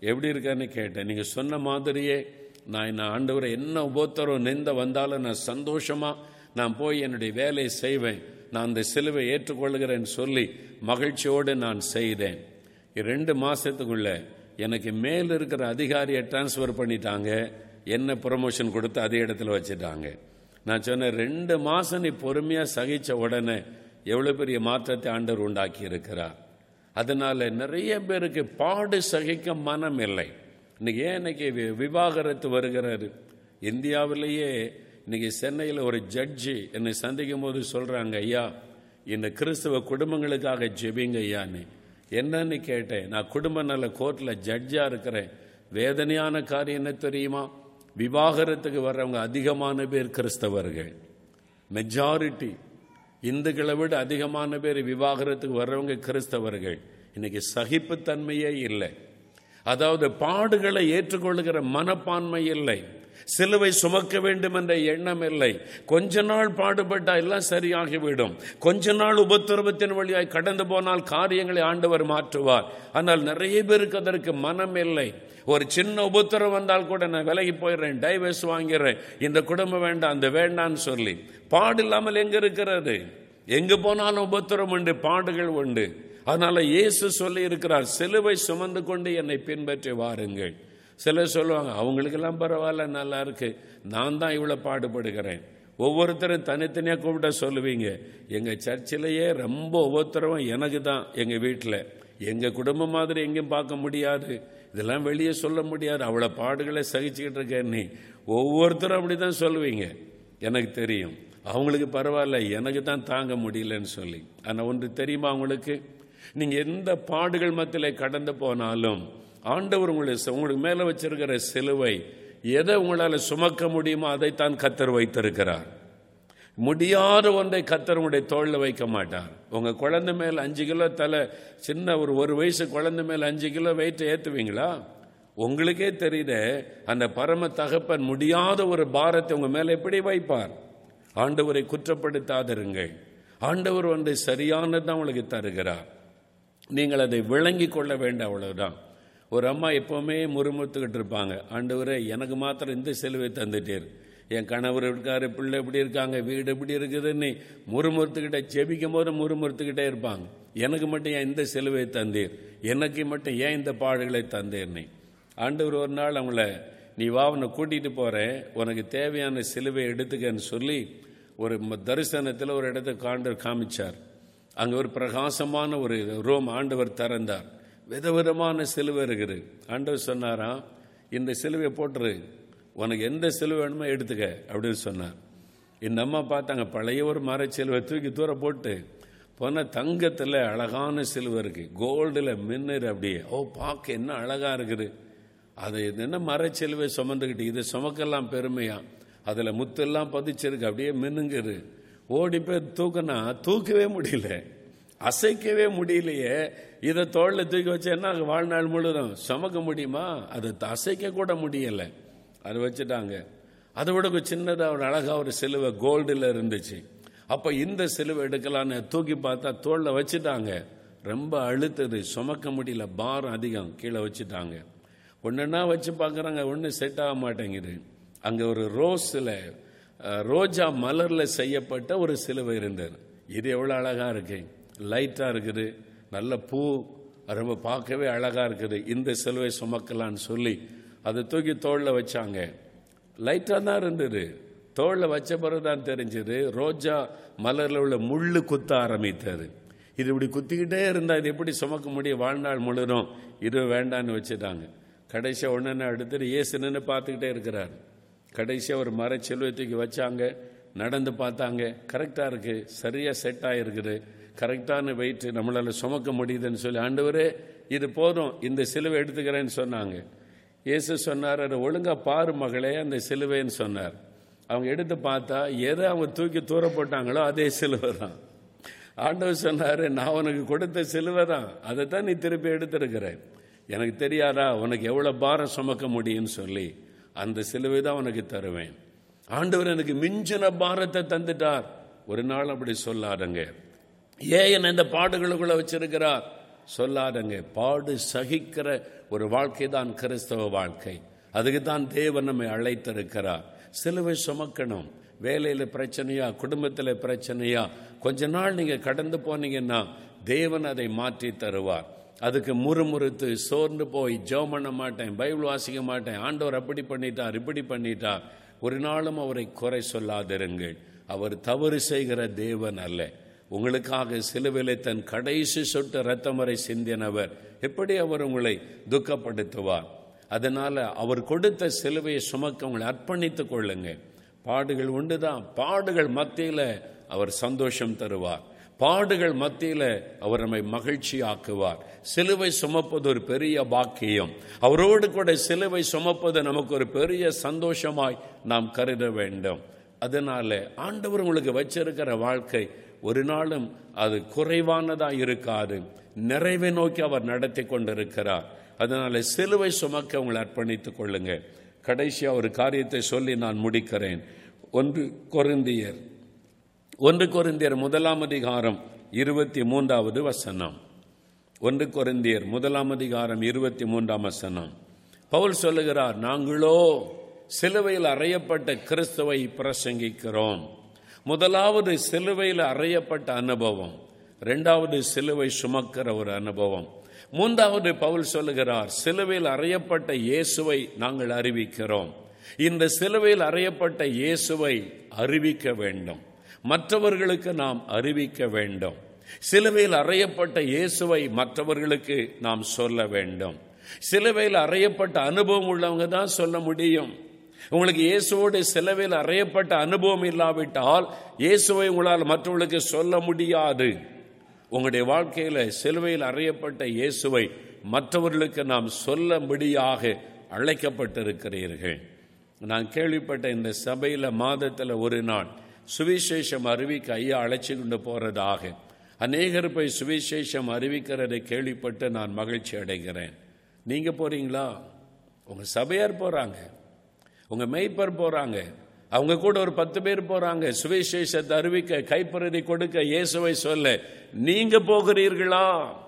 எப்படி இருக்கான்னு கேட்டேன் நீங்கள் சொன்ன மாதிரியே நான் என்ன ஆண்டவரை என்ன உபோத்தரம் நெந்த வந்தாலும் நான் சந்தோஷமா நான் போய் என்னுடைய வேலையை செய்வேன் நான் அந்த சிலுவை ஏற்றுக்கொள்கிறேன்னு சொல்லி மகிழ்ச்சியோடு நான் செய்தேன் ரெண்டு மாசத்துக்குள்ள எனக்கு மேல் இருக்கிற அதிகாரியை டிரான்ஸ்ஃபர் பண்ணிட்டாங்க என்ன ப்ரொமோஷன் கொடுத்து அதே இடத்துல வச்சுட்டாங்க நான் சொன்னேன் ரெண்டு மாசம் நீ பொறுமையா சகிச்ச உடனே எவ்வளவு பெரிய மாற்றத்தை ஆண்டவர் உண்டாக்கி இருக்கிறார் அதனால நிறைய பேருக்கு பாடு சகிக்க மனம் இல்லை இன்னைக்கு ஏன் இன்னைக்கு வி- விவாகரத்து வருகிறாரு இந்தியாவிலேயே இன்னைக்கு சென்னையில் ஒரு ஜட்ஜி என்னை சந்திக்கும் போது சொல்றாங்க ஐயா இந்த கிறிஸ்தவ குடும்பங்களுக்காக ஜெபிங்க ஐயான்னு என்னன்னு கேட்டேன் நான் குடும்ப நல கோர்ட்டில் ஜட்ஜா இருக்கிறேன் வேதனையான காரியம் என்ன தெரியுமா விவாகரத்துக்கு வர்றவங்க அதிகமான பேர் கிறிஸ்தவர்கள் மெஜாரிட்டி இந்துக்களை விட அதிகமான பேர் விவாகரத்துக்கு வர்றவங்க கிறிஸ்தவர்கள் இன்னைக்கு சகிப்புத்தன்மையே இல்லை அதாவது பாடுகளை ஏற்றுக்கொள்ளுகிற மனப்பான்மை இல்லை சிலுவை சுமக்க வேண்டும் என்ற எண்ணம் இல்லை கொஞ்ச நாள் பாடுபட்டா எல்லாம் சரியாகிவிடும் கொஞ்ச நாள் உபத்திரவத்தின் வழியாய் கடந்து போனால் காரியங்களை ஆண்டவர் மாற்றுவார் ஆனால் நிறைய பேருக்கு அதற்கு மனம் இல்லை ஒரு சின்ன உபத்திரம் வந்தால் கூட நான் விலகி போயிடுறேன் டைவர்ஸ் வாங்கிறேன் இந்த குடும்பம் வேண்டாம் அந்த வேண்டான்னு சொல்லி பாடு இல்லாமல் எங்க இருக்கிறது எங்க போனாலும் உபத்திரம் உண்டு பாடுகள் உண்டு அதனால இயேசு சொல்லி இருக்கிறார் சிலுவை சுமந்து கொண்டு என்னை பின்பற்றி வாருங்கள் சிலர் சொல்லுவாங்க அவங்களுக்கெல்லாம் பரவாயில்ல நல்லா இருக்கு நான் தான் இவ்வளவு பாடுபடுகிறேன் ஒவ்வொருத்தரும் தனித்தனியாக கூப்பிட்ட சொல்லுவீங்க எங்கள் சர்ச்சிலேயே ரொம்ப ஒவ்வொருத்தரும் எனக்கு தான் எங்கள் வீட்டில் எங்கள் குடும்பம் மாதிரி எங்கேயும் பார்க்க முடியாது இதெல்லாம் வெளியே சொல்ல முடியாது அவ்வளோ பாடுகளை சகிச்சுக்கிட்டு இருக்கேன் நீ ஒவ்வொருத்தரும் அப்படி தான் சொல்லுவீங்க எனக்கு தெரியும் அவங்களுக்கு பரவாயில்ல எனக்கு தான் தாங்க முடியலன்னு சொல்லி ஆனால் ஒன்று தெரியுமா அவங்களுக்கு நீங்கள் எந்த பாடுகள் மத்தியில் கடந்து போனாலும் ஆண்டவர் உங்களை உங்களுக்கு மேலே வச்சிருக்கிற சிலுவை எதை உங்களால் சுமக்க முடியுமோ அதைத்தான் கத்தர் வைத்திருக்கிறார் முடியாத ஒன்றை கத்தர் உங்களுடைய தோளில் வைக்க மாட்டார் உங்க குழந்தை மேல அஞ்சு கிலோ தலை சின்ன ஒரு ஒரு வயசு குழந்தை மேல அஞ்சு கிலோ வெயிட் ஏத்துவீங்களா உங்களுக்கே தெரியுதே அந்த பரம தகப்பன் முடியாத ஒரு பாரத்தை உங்க மேல எப்படி வைப்பார் ஆண்டவரை குற்றப்படுத்தாதிருங்கள் ஆண்டவர் ஒன்றை சரியானதான் உங்களுக்கு தருகிறார் நீங்கள் அதை விளங்கி கொள்ள வேண்டாம் அவ்வளவுதான் ஒரு அம்மா எப்பவுமே முறுமுறுத்துக்கிட்டு இருப்பாங்க ஆண்டவரே எனக்கு மாத்திரம் இந்த செலவை தந்துட்டேரு என் கணவர் இருக்காரு பிள்ளை இப்படி இருக்காங்க வீடு இப்படி இருக்குதுன்னு முறுமுறுத்துக்கிட்டே ஜெபிக்கும் போது முறுமுறுத்துக்கிட்டே இருப்பாங்க எனக்கு மட்டும் ஏன் இந்த செலவை தந்தீர் எனக்கு மட்டும் ஏன் இந்த பாடுகளை தந்தீர்னு ஆண்டவர் ஒரு நாள் அவங்கள நீ வா உன்னை கூட்டிட்டு போறேன் உனக்கு தேவையான சிலுவை எடுத்துக்கன்னு சொல்லி ஒரு ம- தரிசனத்தில் ஒரு இடத்தை காண்டர் காமிச்சார் அங்க ஒரு பிரகாசமான ஒரு ரோம் ஆண்டவர் திறந்தார் விதவிதமான சிலுவை இருக்குது ஆண்டவர் சொன்னாராம் இந்த சிலுவையை போட்டுரு உனக்கு எந்த சிலுவை வேணுமோ எடுத்துக்க அப்படின்னு சொன்னார் இந்த அம்மா பார்த்தாங்க பழைய ஒரு மரச்சிலுவை தூக்கி தூர போட்டு போன தங்கத்தில் அழகான சிலுவை இருக்கு கோல்டில் மின்னுரு அப்படியே ஓ பார்க்க என்ன அழகா இருக்குது அதை இது என்ன மரச்சிலுவை சுமந்துக்கிட்டு இதை சுமக்கெல்லாம் பெருமையா அதில் முத்தெல்லாம் பதிச்சிருக்கு அப்படியே மின்னுங்குது ஓடி போய் தூக்கினா தூக்கவே முடியல அசைக்கவே முடியலையே இதை தோளில் தூக்கி வச்சு என்ன ஆகும் வாழ்நாள் முழுதும் சுமக்க முடியுமா அதை அசைக்க கூட முடியல அதை வச்சுட்டாங்க அதை விட ஒரு சின்னதாக ஒரு அழகா ஒரு சிலுவை கோல்டில் இருந்துச்சு அப்போ இந்த சிலுவை எடுக்கலான்னு தூக்கி பார்த்தா தோளில் வச்சுட்டாங்க ரொம்ப அழுத்தது சுமக்க முடியல பாரம் அதிகம் கீழே வச்சுட்டாங்க ஒன்றுன்னா வச்சு பார்க்குறாங்க ஒன்றும் செட் ஆக மாட்டேங்குது அங்கே ஒரு ரோஸில் ரோஜா மலரில் செய்யப்பட்ட ஒரு சிலுவை இருந்தது இது எவ்வளோ அழகா இருக்கு லைட்டாக இருக்குது நல்ல பூ ரொம்ப பார்க்கவே அழகா இருக்குது இந்த சிலுவை சுமக்கலான்னு சொல்லி அதை தூக்கி தோளில் வச்சாங்க லைட்டாக தான் இருந்தது தோளில் வச்ச பிறகு தான் தெரிஞ்சது ரோஜா மலரில் உள்ள முள்ளு குத்த ஆரம்பித்தது இது இப்படி குத்திக்கிட்டே இருந்தால் இது எப்படி சுமக்க முடியும் வாழ்நாள் முழுதும் இது வேண்டான்னு வச்சுட்டாங்க கடைசியாக ஒன்று எடுத்துட்டு இயேசு நின்று பார்த்துக்கிட்டே இருக்கிறார் கடைசியாக ஒரு மரச்சிலுவை தூக்கி வச்சாங்க நடந்து பார்த்தாங்க கரெக்டாக இருக்கு சரியாக செட் ஆகிருக்குது கரெக்டான வெயிட் நம்மளால சுமக்க முடியுதுன்னு சொல்லி ஆண்டவரே இது போதும் இந்த சிலுவை எடுத்துக்கிறேன்னு சொன்னாங்க இயேசு சொன்னார் அதை ஒழுங்கா பாரு மகளே அந்த சிலுவைன்னு சொன்னார் அவங்க எடுத்து பார்த்தா எதை அவங்க தூக்கி தூர போட்டாங்களோ அதே சிலுவை தான் ஆண்டவர் சொன்னாரு நான் உனக்கு கொடுத்த சிலுவை தான் அதை தான் நீ திருப்பி எடுத்திருக்கிற எனக்கு தெரியாதா உனக்கு எவ்வளவு பாரம் சுமக்க முடியும்னு சொல்லி அந்த சிலுவை தான் உனக்கு தருவேன் ஆண்டவர் எனக்கு மிஞ்சின பாரத்தை தந்துட்டார் ஒரு நாள் அப்படி சொல்லாதங்க ஏன் என்னை இந்த பாடுகளுக்குள்ள வச்சிருக்கிறார் சொல்லாதங்க பாடு சகிக்கிற ஒரு வாழ்க்கை தான் கிறிஸ்தவ வாழ்க்கை அதுக்கு தான் தேவன் நம்மை அழைத்திருக்கிறார் சிலுவை சுமக்கணும் வேலையில் பிரச்சனையா குடும்பத்தில் பிரச்சனையா கொஞ்ச நாள் நீங்கள் கடந்து போனீங்கன்னா தேவன் அதை மாற்றி தருவார் அதுக்கு முறுமுறுத்து சோர்ந்து போய் ஜெபம் பண்ண மாட்டேன் பைபிள் வாசிக்க மாட்டேன் ஆண்டவர் அப்படி பண்ணிட்டார் இப்படி பண்ணிட்டார் ஒரு நாளும் அவரை குறை சொல்லாதிருங்கள் அவர் தவறு செய்கிற தேவன் அல்ல உங்களுக்காக சிலுவிலை தன் கடைசி சொட்டு ரத்தம் வரை சிந்தினவர் எப்படி அவர் உங்களை துக்கப்படுத்துவார் அதனால அவர் கொடுத்த சிலுவையை சுமக்க உங்களை அர்ப்பணித்துக் கொள்ளுங்க பாடுகள் உண்டுதான் பாடுகள் மத்தியில் அவர் சந்தோஷம் தருவார் பாடுகள் மத்தியில் அவர் நம்மை மகிழ்ச்சி ஆக்குவார் சிலுவை சுமப்பது ஒரு பெரிய பாக்கியம் அவரோடு கூட சிலுவை சுமப்பது நமக்கு ஒரு பெரிய சந்தோஷமாய் நாம் கருத வேண்டும் அதனால ஆண்டவர் உங்களுக்கு வச்சிருக்கிற வாழ்க்கை ஒரு நாளும் அது குறைவானதாக இருக்காது நிறைவை நோக்கி அவர் நடத்தி கொண்டிருக்கிறார் அதனால சிலுவை சுமக்க உங்களை அர்ப்பணித்துக் கொள்ளுங்க கடைசியா ஒரு காரியத்தை சொல்லி நான் முடிக்கிறேன் ஒன்று கொருந்தியர் ஒன்று கொருந்தியர் முதலாம் அதிகாரம் இருபத்தி மூன்றாவது வசனம் ஒன்று கொருந்தியர் முதலாம் அதிகாரம் இருபத்தி மூன்றாம் வசனம் பவுல் சொல்லுகிறார் நாங்களோ சிலுவையில் அறையப்பட்ட கிறிஸ்துவை பிரசங்கிக்கிறோம் முதலாவது சிலுவையில் அறையப்பட்ட அனுபவம் இரண்டாவது சிலுவை சுமக்கிற ஒரு அனுபவம் மூன்றாவது பவுல் சொல்லுகிறார் சிலுவையில் அறையப்பட்ட இயேசுவை நாங்கள் அறிவிக்கிறோம் இந்த சிலுவையில் அறையப்பட்ட இயேசுவை அறிவிக்க வேண்டும் மற்றவர்களுக்கு நாம் அறிவிக்க வேண்டும் சிலுவையில் அறையப்பட்ட இயேசுவை மற்றவர்களுக்கு நாம் சொல்ல வேண்டும் சிலுவையில் அறையப்பட்ட அனுபவம் உள்ளவங்க தான் சொல்ல முடியும் உங்களுக்கு இயேசுவோடு சிலுவையில் அறையப்பட்ட அனுபவம் இல்லாவிட்டால் இயேசுவை உங்களால் மற்றவர்களுக்கு சொல்ல முடியாது உங்களுடைய வாழ்க்கையில சிலுவையில் அறையப்பட்ட இயேசுவை மற்றவர்களுக்கு நாம் சொல்லும்படியாக அழைக்கப்பட்டிருக்கிறீர்கள் நான் கேள்விப்பட்ட இந்த சபையில் மாதத்தில் ஒரு நாள் சுவிசேஷம் அறிவிக்க ஐயா அழைச்சி கொண்டு போறதாக அநேகர் போய் சுவிசேஷம் அறிவிக்கிறதை கேள்விப்பட்டு நான் மகிழ்ச்சி அடைகிறேன் நீங்க போறீங்களா உங்க சபையார் போறாங்க உங்க மெய்ப்பர் போறாங்க அவங்க கூட ஒரு பத்து பேர் போறாங்க சுவிசேஷத்தை அறிவிக்க கைப்பறதி கொடுக்க இயேசுவை சொல்ல நீங்க போகிறீர்களா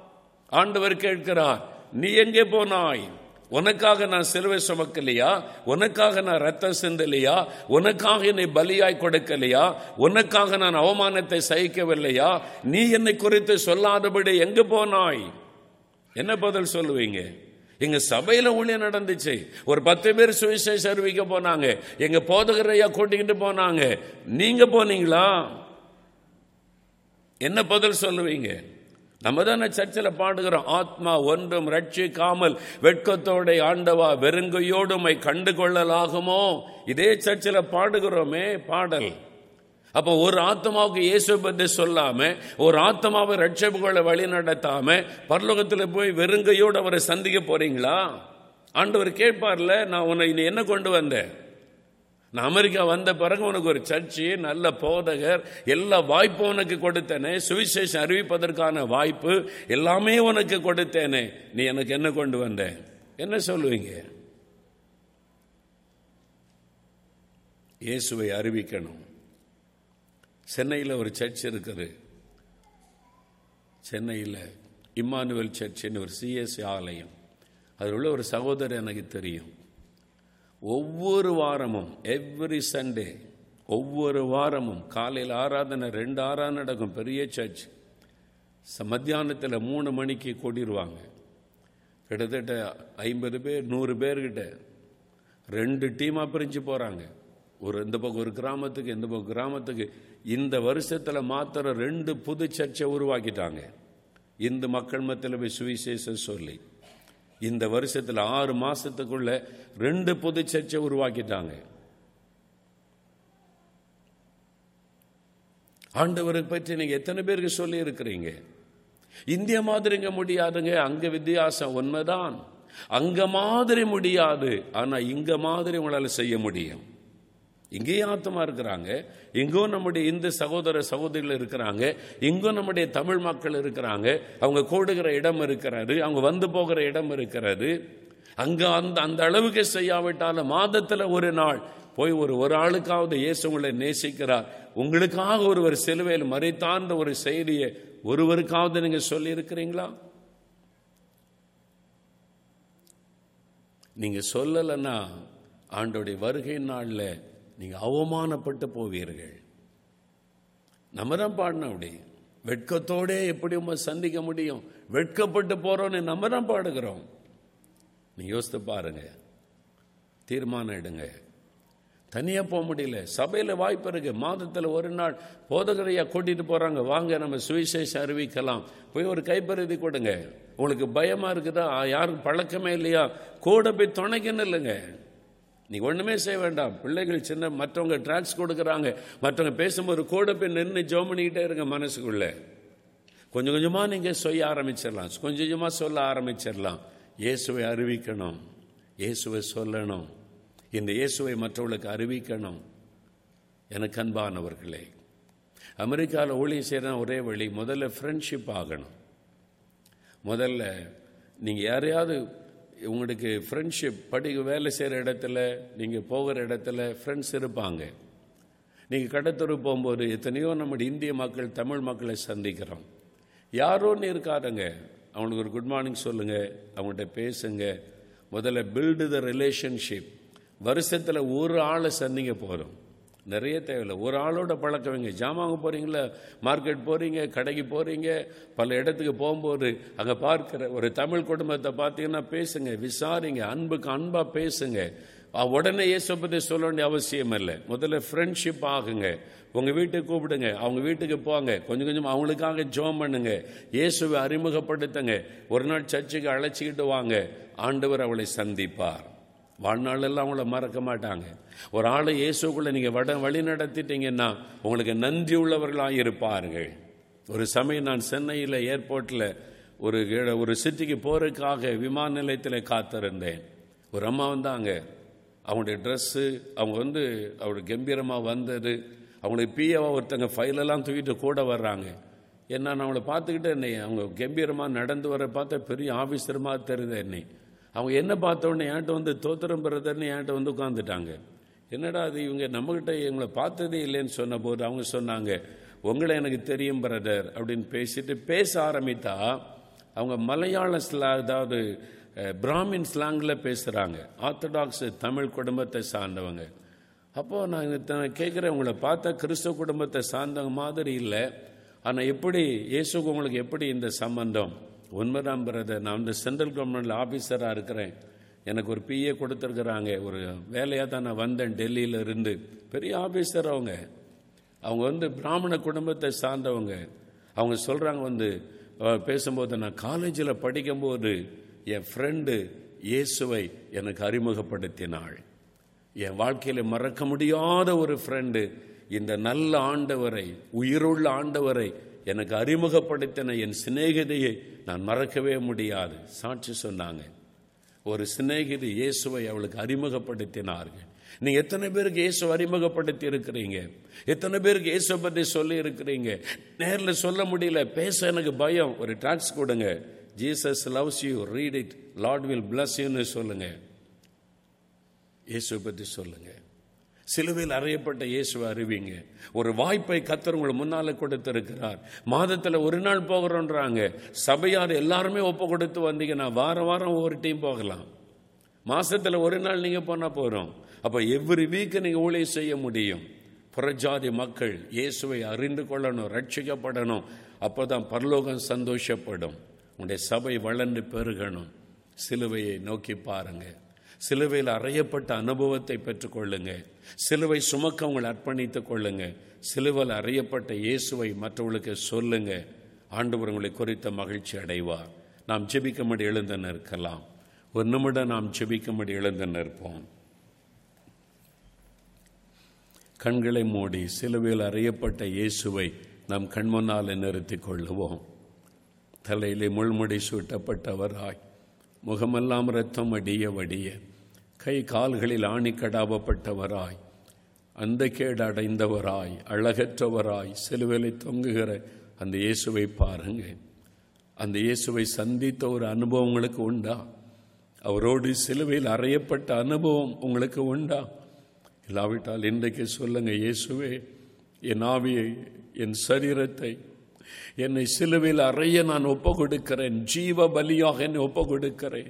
ஆண்டவர் கேட்கிறார் நீ எங்கே போனாய் உனக்காக நான் சிலுவை சுமக்கலையா உனக்காக நான் ரத்தம் சிந்தலையா உனக்காக என்னை பலியாய் கொடுக்கலையா உனக்காக நான் அவமானத்தை சகிக்கவில்லையா நீ என்னை குறித்து சொல்லாதபடி எங்க போனாய் என்ன பதில் சொல்லுவீங்க எங்க சபையில ஊழியம் நடந்துச்சு ஒரு பத்து பேர் சுவிசேஷம் அறிவிக்க போனாங்க எங்க போதகரையா கூட்டிக்கிட்டு போனாங்க நீங்க போனீங்களா என்ன பதில் சொல்லுவீங்க நம்ம தானே சர்ச்சில் பாடுகிறோம் ஆத்மா ஒன்றும் ரட்சிக்காமல் வெட்கத்தோட ஆண்டவா வெறுங்கையோடுமை கண்டு கொள்ளலாகுமோ இதே சர்ச்சில் பாடுகிறோமே பாடல் அப்போ ஒரு ஆத்மாவுக்கு இயேசு பற்றி சொல்லாம ஒரு ஆத்மாவை ரட்சப்புகளை வழி நடத்தாம பரலோகத்தில் போய் வெறுங்கையோடு அவரை சந்திக்க போறீங்களா ஆண்டவர் கேட்பார்ல நான் உன்னை இனி என்ன கொண்டு வந்தேன் நான் அமெரிக்கா வந்த பிறகு உனக்கு ஒரு சர்ச்சு நல்ல போதகர் எல்லா வாய்ப்பும் உனக்கு கொடுத்தேனே சுவிசேஷம் அறிவிப்பதற்கான வாய்ப்பு எல்லாமே உனக்கு கொடுத்தேனே நீ எனக்கு என்ன கொண்டு வந்த என்ன சொல்லுவீங்க இயேசுவை அறிவிக்கணும் சென்னையில் ஒரு சர்ச் இருக்குது சென்னையில் இம்மானுவல் சர்ச்சின்னு ஒரு சிஎஸ்சி ஆலயம் அதில் உள்ள ஒரு சகோதரர் எனக்கு தெரியும் ஒவ்வொரு வாரமும் எவ்ரி சண்டே ஒவ்வொரு வாரமும் காலையில் ஆராதனை ரெண்டு ஆராதனை நடக்கும் பெரிய சர்ச் மத்தியானத்தில் மூணு மணிக்கு கூடிடுவாங்க கிட்டத்தட்ட ஐம்பது பேர் நூறு பேர்கிட்ட ரெண்டு டீமாக பிரிஞ்சு போகிறாங்க ஒரு இந்த பக்கம் ஒரு கிராமத்துக்கு இந்த பக்கம் கிராமத்துக்கு இந்த வருஷத்தில் மாத்திரம் ரெண்டு புது சர்ச்சை உருவாக்கிட்டாங்க இந்து மக்கள் மத்தியில் போய் சுவிசேஷம் சொல்லி இந்த வருஷத்தில் ஆறு மாசத்துக்குள்ள ரெண்டு பொது சர்ச்சை உருவாக்கிட்டாங்க ஆண்டவரை பற்றி நீங்க எத்தனை பேருக்கு சொல்லி இருக்கிறீங்க இந்திய மாதிரிங்க முடியாதுங்க அங்க வித்தியாசம் உண்மைதான் அங்க மாதிரி முடியாது ஆனா இங்க மாதிரி உங்களால செய்ய முடியும் இங்கேயும் ஆத்தமா இருக்கிறாங்க இங்கும் நம்முடைய இந்து சகோதர சகோதரிகள் இருக்கிறாங்க இங்கும் நம்முடைய தமிழ் மக்கள் இருக்கிறாங்க அவங்க கூடுகிற இடம் இருக்கிறது அவங்க வந்து போகிற இடம் இருக்கிறது அங்க அந்த அந்த அளவுக்கு செய்யாவிட்டாலும் மாதத்துல ஒரு நாள் போய் ஒரு ஒரு ஆளுக்காவது இயேசு உங்களை நேசிக்கிறார் உங்களுக்காக ஒருவர் சிலுவையில் மறைத்தான்ற ஒரு செய்தியை ஒருவருக்காவது நீங்க சொல்லி இருக்கிறீங்களா நீங்கள் சொல்லலைன்னா ஆண்டோடைய வருகை நாளில் நீங்கள் அவமானப்பட்டு போவீர்கள் நம்ம தான் பாடணும் அப்படி வெட்கத்தோடே எப்படி உண்மை சந்திக்க முடியும் வெட்கப்பட்டு போகிறோன்னு நம்ம தான் பாடுகிறோம் நீ யோசித்து பாருங்க தீர்மானம் எடுங்க தனியாக போக முடியல சபையில் வாய்ப்பு இருக்கு மாதத்தில் ஒரு நாள் போதகரையா கூட்டிட்டு போகிறாங்க வாங்க நம்ம சுவிசேஷம் அறிவிக்கலாம் போய் ஒரு கைப்பருதி கொடுங்க உங்களுக்கு பயமாக இருக்குதா யாருக்கும் பழக்கமே இல்லையா கூட போய் துணைக்கணும் இல்லைங்க நீ ஒன்றுமே செய்ய வேண்டாம் பிள்ளைகள் சின்ன மற்றவங்க ட்ராக்ஸ் கொடுக்குறாங்க மற்றவங்க பேசும்போது கூட போய் நின்று ஜோம் பண்ணிக்கிட்டே இருங்க மனசுக்குள்ள கொஞ்சம் கொஞ்சமாக நீங்கள் சொல்ல ஆரம்பிச்சிடலாம் கொஞ்சம் கொஞ்சமாக சொல்ல ஆரம்பிச்சிடலாம் இயேசுவை அறிவிக்கணும் இயேசுவை சொல்லணும் இந்த இயேசுவை மற்றவர்களுக்கு அறிவிக்கணும் எனக்கு அன்பானவர்களே அமெரிக்காவில் ஊழியம் செய்கிற ஒரே வழி முதல்ல ஃப்ரெண்ட்ஷிப் ஆகணும் முதல்ல நீங்கள் யாரையாவது உங்களுக்கு ஃப்ரெண்ட்ஷிப் படி வேலை செய்கிற இடத்துல நீங்கள் போகிற இடத்துல ஃப்ரெண்ட்ஸ் இருப்பாங்க நீங்கள் கடத்தூர் போகும்போது எத்தனையோ நம்முடைய இந்திய மக்கள் தமிழ் மக்களை சந்திக்கிறோம் யாரோன்னு இருக்காதுங்க அவங்களுக்கு ஒரு குட் மார்னிங் சொல்லுங்கள் அவங்கள்ட்ட பேசுங்க முதல்ல பில்டு த ரிலேஷன்ஷிப் வருஷத்தில் ஒரு ஆளை சந்திங்க போகிறோம் நிறைய தேவையில்லை ஒரு ஆளோட பழக்கம் வைங்க ஜாமாங்க போகிறீங்களா மார்க்கெட் போகிறீங்க கடைக்கு போகிறீங்க பல இடத்துக்கு போகும்போது அங்கே பார்க்குற ஒரு தமிழ் குடும்பத்தை பார்த்தீங்கன்னா பேசுங்க விசாரிங்க அன்புக்கு அன்பாக பேசுங்க உடனே இயேசு பற்றி சொல்ல வேண்டிய அவசியம் இல்லை முதல்ல ஃப்ரெண்ட்ஷிப் ஆகுங்க உங்கள் வீட்டுக்கு கூப்பிடுங்க அவங்க வீட்டுக்கு போங்க கொஞ்சம் கொஞ்சம் அவங்களுக்காக ஜோம் பண்ணுங்க இயேசுவை அறிமுகப்படுத்துங்க ஒரு நாள் சர்ச்சுக்கு அழைச்சிக்கிட்டு வாங்க ஆண்டவர் அவளை சந்திப்பார் வாழ்நாளெல்லாம் அவங்கள மறக்க மாட்டாங்க ஒரு ஆளை இயேசுக்குள்ளே நீங்கள் வட வழி நடத்திட்டீங்கன்னா உங்களுக்கு நன்றி உள்ளவர்களாக இருப்பார்கள் ஒரு சமயம் நான் சென்னையில் ஏர்போர்ட்டில் ஒரு ஒரு சிட்டிக்கு போகிறதுக்காக விமான நிலையத்தில் காத்திருந்தேன் ஒரு அம்மா வந்தாங்க அவங்களுடைய ட்ரெஸ்ஸு அவங்க வந்து அவருடைய கம்பீரமாக வந்தது அவங்களுக்கு பிஏவா ஒருத்தங்க ஃபைலெல்லாம் தூக்கிட்டு கூட வர்றாங்க என்ன நான் அவங்கள பார்த்துக்கிட்டே என்னை அவங்க கம்பீரமாக நடந்து வர பார்த்தா பெரிய ஆஃபீஸருமாக தெரியுது என்னை அவங்க என்ன பார்த்த உடனே என்கிட்ட வந்து தோத்திரம் பிரதர்னு என்கிட்ட வந்து உட்காந்துட்டாங்க என்னடா அது இவங்க நம்மகிட்ட எங்களை பார்த்ததே இல்லைன்னு சொன்ன போது அவங்க சொன்னாங்க உங்களை எனக்கு தெரியும் பிரதர் அப்படின்னு பேசிட்டு பேச ஆரம்பித்தா அவங்க மலையாள ஸ்லா அதாவது பிராமின் ஸ்லாங்கில் பேசுகிறாங்க ஆர்த்தடாக்ஸ் தமிழ் குடும்பத்தை சார்ந்தவங்க அப்போது நான் கேட்குறேன் உங்களை பார்த்தா கிறிஸ்தவ குடும்பத்தை சார்ந்தவங்க மாதிரி இல்லை ஆனால் எப்படி இயேசுக்கு உங்களுக்கு எப்படி இந்த சம்பந்தம் உண்மைதான் பிரதர் நான் வந்து சென்ட்ரல் கவர்மெண்டில் ஆஃபீஸராக இருக்கிறேன் எனக்கு ஒரு பிஏ கொடுத்துருக்குறாங்க ஒரு வேலையாக தான் நான் வந்தேன் டெல்லியில் இருந்து பெரிய ஆஃபீஸர் அவங்க அவங்க வந்து பிராமண குடும்பத்தை சார்ந்தவங்க அவங்க சொல்கிறாங்க வந்து பேசும்போது நான் காலேஜில் படிக்கும்போது என் ஃப்ரெண்டு இயேசுவை எனக்கு அறிமுகப்படுத்தினாள் என் வாழ்க்கையில் மறக்க முடியாத ஒரு ஃப்ரெண்டு இந்த நல்ல ஆண்டவரை உயிருள்ள ஆண்டவரை எனக்கு அறிமுகப்படுத்தின என் சிநேகிதையை நான் மறக்கவே முடியாது சாட்சி சொன்னாங்க ஒரு சிநேகிதி இயேசுவை அவளுக்கு அறிமுகப்படுத்தினார்கள் நீங்க எத்தனை பேருக்கு இயேசு அறிமுகப்படுத்தி இருக்கிறீங்க எத்தனை பேருக்கு இயேசு பற்றி சொல்லி இருக்கிறீங்க நேரில் சொல்ல முடியல பேச எனக்கு பயம் ஒரு டாக்ஸ் கொடுங்க Jesus loves you read it Lord will bless யூன்னு சொல்லுங்க இயேசு பற்றி சொல்லுங்க சிலுவையில் அறையப்பட்ட இயேசுவை அறிவிங்க ஒரு வாய்ப்பை கத்தர் உங்களுக்கு முன்னால கொடுத்திருக்கிறார் மாதத்தில் ஒரு நாள் போகிறோன்றாங்க சபையார் எல்லாருமே ஒப்பு கொடுத்து வந்தீங்கன்னா வாரம் வாரம் ஒவ்வொரு டீம் போகலாம் மாசத்துல ஒரு நாள் நீங்க போனா போறோம் அப்ப எவ்ரி வீக் நீங்க ஊழியம் செய்ய முடியும் புறஜாதி மக்கள் இயேசுவை அறிந்து கொள்ளணும் ரட்சிக்கப்படணும் அப்போதான் பரலோகம் சந்தோஷப்படும் உங்களுடைய சபை வளர்ந்து பெருகணும் சிலுவையை நோக்கி பாருங்க சிலுவையில் அறையப்பட்ட அனுபவத்தை பெற்றுக்கொள்ளுங்க சிலுவை சுமக்க உங்களை அர்ப்பணித்துக் கொள்ளுங்க சிலுவையில் அறையப்பட்ட இயேசுவை மற்றவர்களுக்கு சொல்லுங்க ஆண்டவர் உங்களை குறித்த மகிழ்ச்சி அடைவார் நாம் ஜெபிக்கும்படி எழுந்து நிற்கலாம் ஒரு நிமிடம் நாம் ஜெபிக்கும்படி எழுந்து நிற்போம் கண்களை மூடி சிலுவையில் அறையப்பட்ட இயேசுவை நம் கண்முன்னால் நிறுத்திக் கொள்ளுவோம் தலையிலே முள்முடி சூட்டப்பட்டவராய் முகமெல்லாம் ரத்தம் அடிய வடிய கை கால்களில் ஆணி கடாவப்பட்டவராய் அந்த கேடு அடைந்தவராய் அழகற்றவராய் சிலுவையிலே தொங்குகிற அந்த இயேசுவை பாருங்க அந்த இயேசுவை சந்தித்த ஒரு அனுபவம் உங்களுக்கு உண்டா அவரோடு சிலுவையில் அறையப்பட்ட அனுபவம் உங்களுக்கு உண்டா இல்லாவிட்டால் இன்றைக்கு சொல்லுங்க இயேசுவே என் ஆவியை என் சரீரத்தை என்னை சிலுவையில் அறைய நான் ஒப்பு கொடுக்கிறேன் ஜீவ பலியாக என்னை ஒப்பு கொடுக்கிறேன்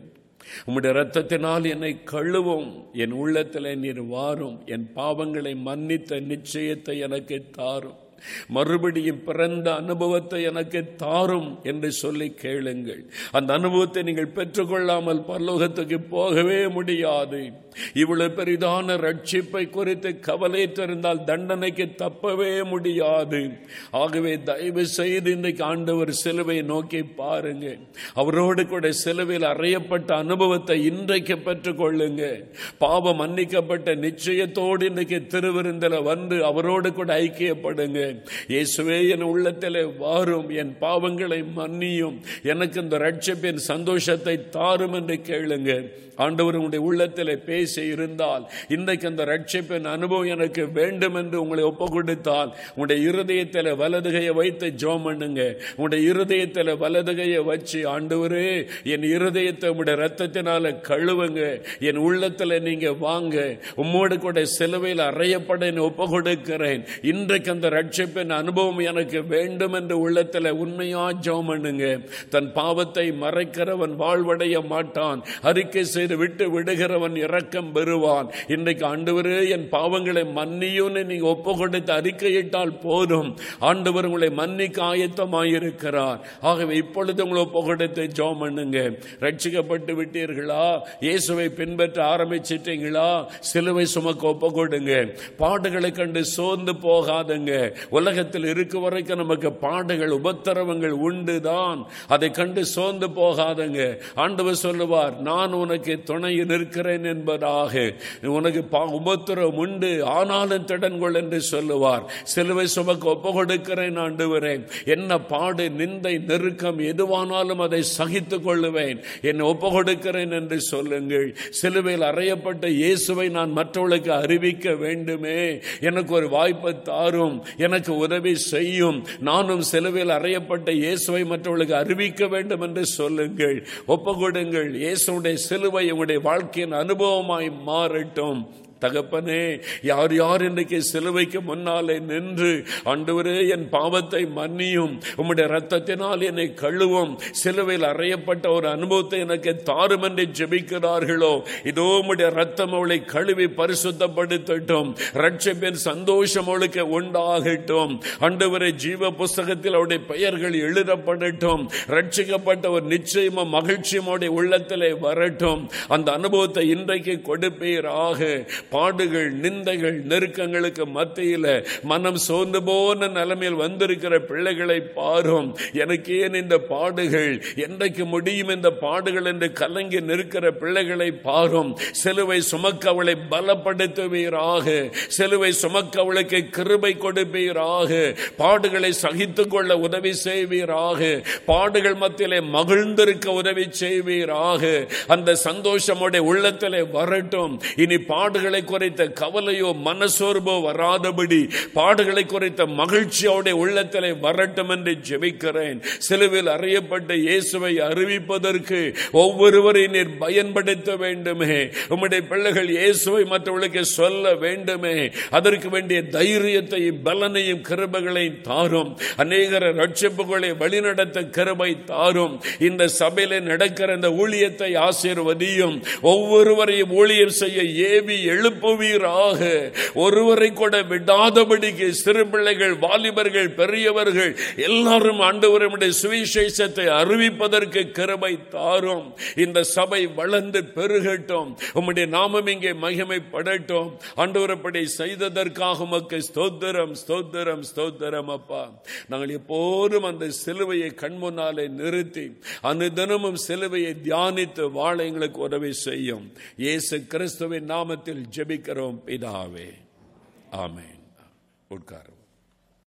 உம்முடைய இரத்தத்தினால் என்னை கழுவும் என் உள்ளத்தில் நீர் வாரும் என் பாவங்களை மன்னித்த நிச்சயத்தை எனக்கு தாரும் மறுபடியும் பிறந்த அனுபவத்தை எனக்கு தாரும் என்று சொல்லி கேளுங்கள் அந்த அனுபவத்தை நீங்கள் பெற்றுக்கொள்ளாமல் பரலோகத்துக்கு போகவே முடியாது இவ்வளவு பெரிதான ரட்சிப்பை குறித்து கவலைத்திருந்தால் தண்டனைக்கு தப்பவே முடியாது ஆகவே தயவு செய்து இன்றைக்கு ஆண்டவர் சிலுவை நோக்கி பாருங்க அவரோடு கூட சிலுவையில் அறையப்பட்ட அனுபவத்தை இன்றைக்கு பெற்றுக்கொள்ளுங்க பாவம் மன்னிக்கப்பட்ட நிச்சயத்தோடு இன்றைக்கு திருவிருந்தில் வந்து அவரோடு கூட ஐக்கியப்படுங்க இயேசுவே என் உள்ளத்தில் வாரும் என் பாவங்களை மன்னியும் எனக்கு இந்த ரட்சிப்பின் சந்தோஷத்தை தாரும் என்று கேளுங்க ஆண்டவர் உங்களுடைய உள்ளத்தில் பேசி இருந்தால் இன்றைக்கு அந்த ரட்சிப்பின் அனுபவம் எனக்கு வேண்டும் என்று உங்களை ஒப்பு கொடுத்தால் உங்களுடைய இருதயத்தில் வலதுகையை வைத்து ஜோம் பண்ணுங்க உங்களுடைய இருதயத்தில் வலதுகையை வச்சு ஆண்டவரே என் இருதயத்தை உங்களுடைய ரத்தத்தினால கழுவுங்க என் உள்ளத்தில் நீங்க வாங்க உம்மோடு கூட சிலுவையில் அறையப்பட ஒப்பு கொடுக்கிறேன் இன்றைக்கு அந்த ரட்சிப்பின் அனுபவம் எனக்கு வேண்டும் என்று உள்ளத்தில் உண்மையா ஜோம் பண்ணுங்க தன் பாவத்தை மறைக்கிறவன் வாழ்வடைய மாட்டான் அறிக்கை செய்து விட்டு விடுகிறவன் இரக்கம் பெறுவான் இன்றைக்கு ஆண்டவரே என் பாவங்களை மன்னியும்னு நீங்க ஒப்பு கொடுத்து அறிக்கையிட்டால் போதும் ஆண்டவர் உங்களை மன்னிக்க ஆயத்தமாயிருக்கிறார் ஆகவே இப்பொழுது உங்களை ஒப்பு கொடுத்து ஜோம் பண்ணுங்க ரட்சிக்கப்பட்டு விட்டீர்களா இயேசுவை பின்பற்ற ஆரம்பிச்சிட்டீங்களா சிலுவை சுமக்க ஒப்பு கொடுங்க பாடுகளை கண்டு சோர்ந்து போகாதுங்க உலகத்தில் இருக்க வரைக்கும் நமக்கு பாடுகள் உபத்திரவங்கள் உண்டுதான் அதை கண்டு சோர்ந்து போகாதுங்க ஆண்டவர் சொல்லுவார் நான் உனக்கு துணையில் இருக்கிறேன் என்பதாக உனக்கு உபத்திரம் உண்டு ஆனாலும் திடன் கொள் என்று சொல்லுவார் சிலுவை சுமக்க ஒப்பு கொடுக்கிறேன் ஆண்டுவரேன் என்ன பாடு நிந்தை நெருக்கம் எதுவானாலும் அதை சகித்துக் கொள்ளுவேன் என்னை ஒப்பு கொடுக்கிறேன் என்று சொல்லுங்கள் சிலுவையில் அறையப்பட்ட இயேசுவை நான் மற்றவர்களுக்கு அறிவிக்க வேண்டுமே எனக்கு ஒரு வாய்ப்பை தாரும் எனக்கு உதவி செய்யும் நானும் சிலுவையில் அறையப்பட்ட இயேசுவை மற்றவர்களுக்கு அறிவிக்க வேண்டும் என்று சொல்லுங்கள் ஒப்பு கொடுங்கள் இயேசுடைய சிலுவை உங்களுடைய வாழ்க்கையின் அனுபவமாய் மாறட்டும் தகப்பனே யார் யார் இன்றைக்கு சிலுவைக்கு முன்னாலே நின்று ஆண்டவரே என் பாவத்தை மன்னியும் உம்முடைய ரத்தத்தினால் என்னை கழுவும் சிலுவையில் அறையப்பட்ட ஒரு அனுபவத்தை எனக்கு தாரும் என்று ஜெபிக்கிறார்களோ இதோ உம்முடைய ரத்தம் அவளை கழுவி பரிசுத்தப்படுத்தட்டும் ரட்சிப்பின் சந்தோஷம் அவளுக்கு உண்டாகட்டும் ஆண்டவரை ஜீவ புஸ்தகத்தில் அவருடைய பெயர்கள் எழுதப்படட்டும் ரட்சிக்கப்பட்ட ஒரு நிச்சயமும் மகிழ்ச்சியும் அவருடைய உள்ளத்திலே வரட்டும் அந்த அனுபவத்தை இன்றைக்கு கொடுப்பீராக பாடுகள் நிந்தைகள் நெருக்கங்களுக்கு மத்தியில் மனம் சோர்ந்து போன நிலைமையில் வந்திருக்கிற பிள்ளைகளை பாரும் எனக்கு ஏன் இந்த பாடுகள் என்றைக்கு முடியும் இந்த பாடுகள் என்று கலங்கி நிற்கிற பிள்ளைகளை பாரும் சிலுவை சுமக்க அவளை பலப்படுத்துவீராக சிலுவை சுமக்க அவளுக்கு கிருபை கொடுப்பீராக பாடுகளை சகித்துக் கொள்ள உதவி செய்வீராக பாடுகள் மத்தியிலே மகிழ்ந்திருக்க உதவி செய்வீராக அந்த சந்தோஷமுடைய உள்ளத்திலே வரட்டும் இனி பாடுகளை குறைத்த கவலையோ மனசோர்வோ வராதபடி பாடுகளை குறைத்த மகிழ்ச்சியோடைய உள்ளத்திலே வரட்டும் என்று ஜெபிக்கிறேன் சிலுவில் அறியப்பட்ட இயேசுவை அறிவிப்பதற்கு ஒவ்வொருவரை நீர் பயன்படுத்த வேண்டுமே உம்முடைய பிள்ளைகள் இயேசுவை மற்றவர்களுக்கு சொல்ல வேண்டுமே அதற்கு வேண்டிய தைரியத்தையும் பலனையும் கிருபைகளையும் தாரும் அநேகர ரட்சிப்புகளை வழிநடத்த கிருபை தாரும் இந்த சபையில நடக்கிற இந்த ஊழியத்தை ஆசீர்வதியும் ஒவ்வொருவரையும் ஊழியம் செய்ய ஏவி எழுப்புவீராக ஒருவரை கூட விடாதபடிக்கு சிறு பிள்ளைகள் வாலிபர்கள் பெரியவர்கள் எல்லாரும் ஆண்டவருடைய சுவிசேஷத்தை அறிவிப்பதற்கு கிருபை தாரும் இந்த சபை வளர்ந்து பெருகட்டும் உம்முடைய நாமம் இங்கே மகிமைப்படட்டும் ஆண்டவரப்படி செய்ததற்காக உமக்கு ஸ்தோத்திரம் ஸ்தோத்திரம் ஸ்தோத்திரம் அப்பா நாங்கள் எப்போதும் அந்த சிலுவையை கண்முன்னாலே நிறுத்தி அனுதினமும் சிலுவையை தியானித்து வாழ எங்களுக்கு உதவி செய்யும் இயேசு கிறிஸ்துவின் நாமத்தில் ஜெபிக்கிறோம் பிதாவே ஆமேன் உட்காரும்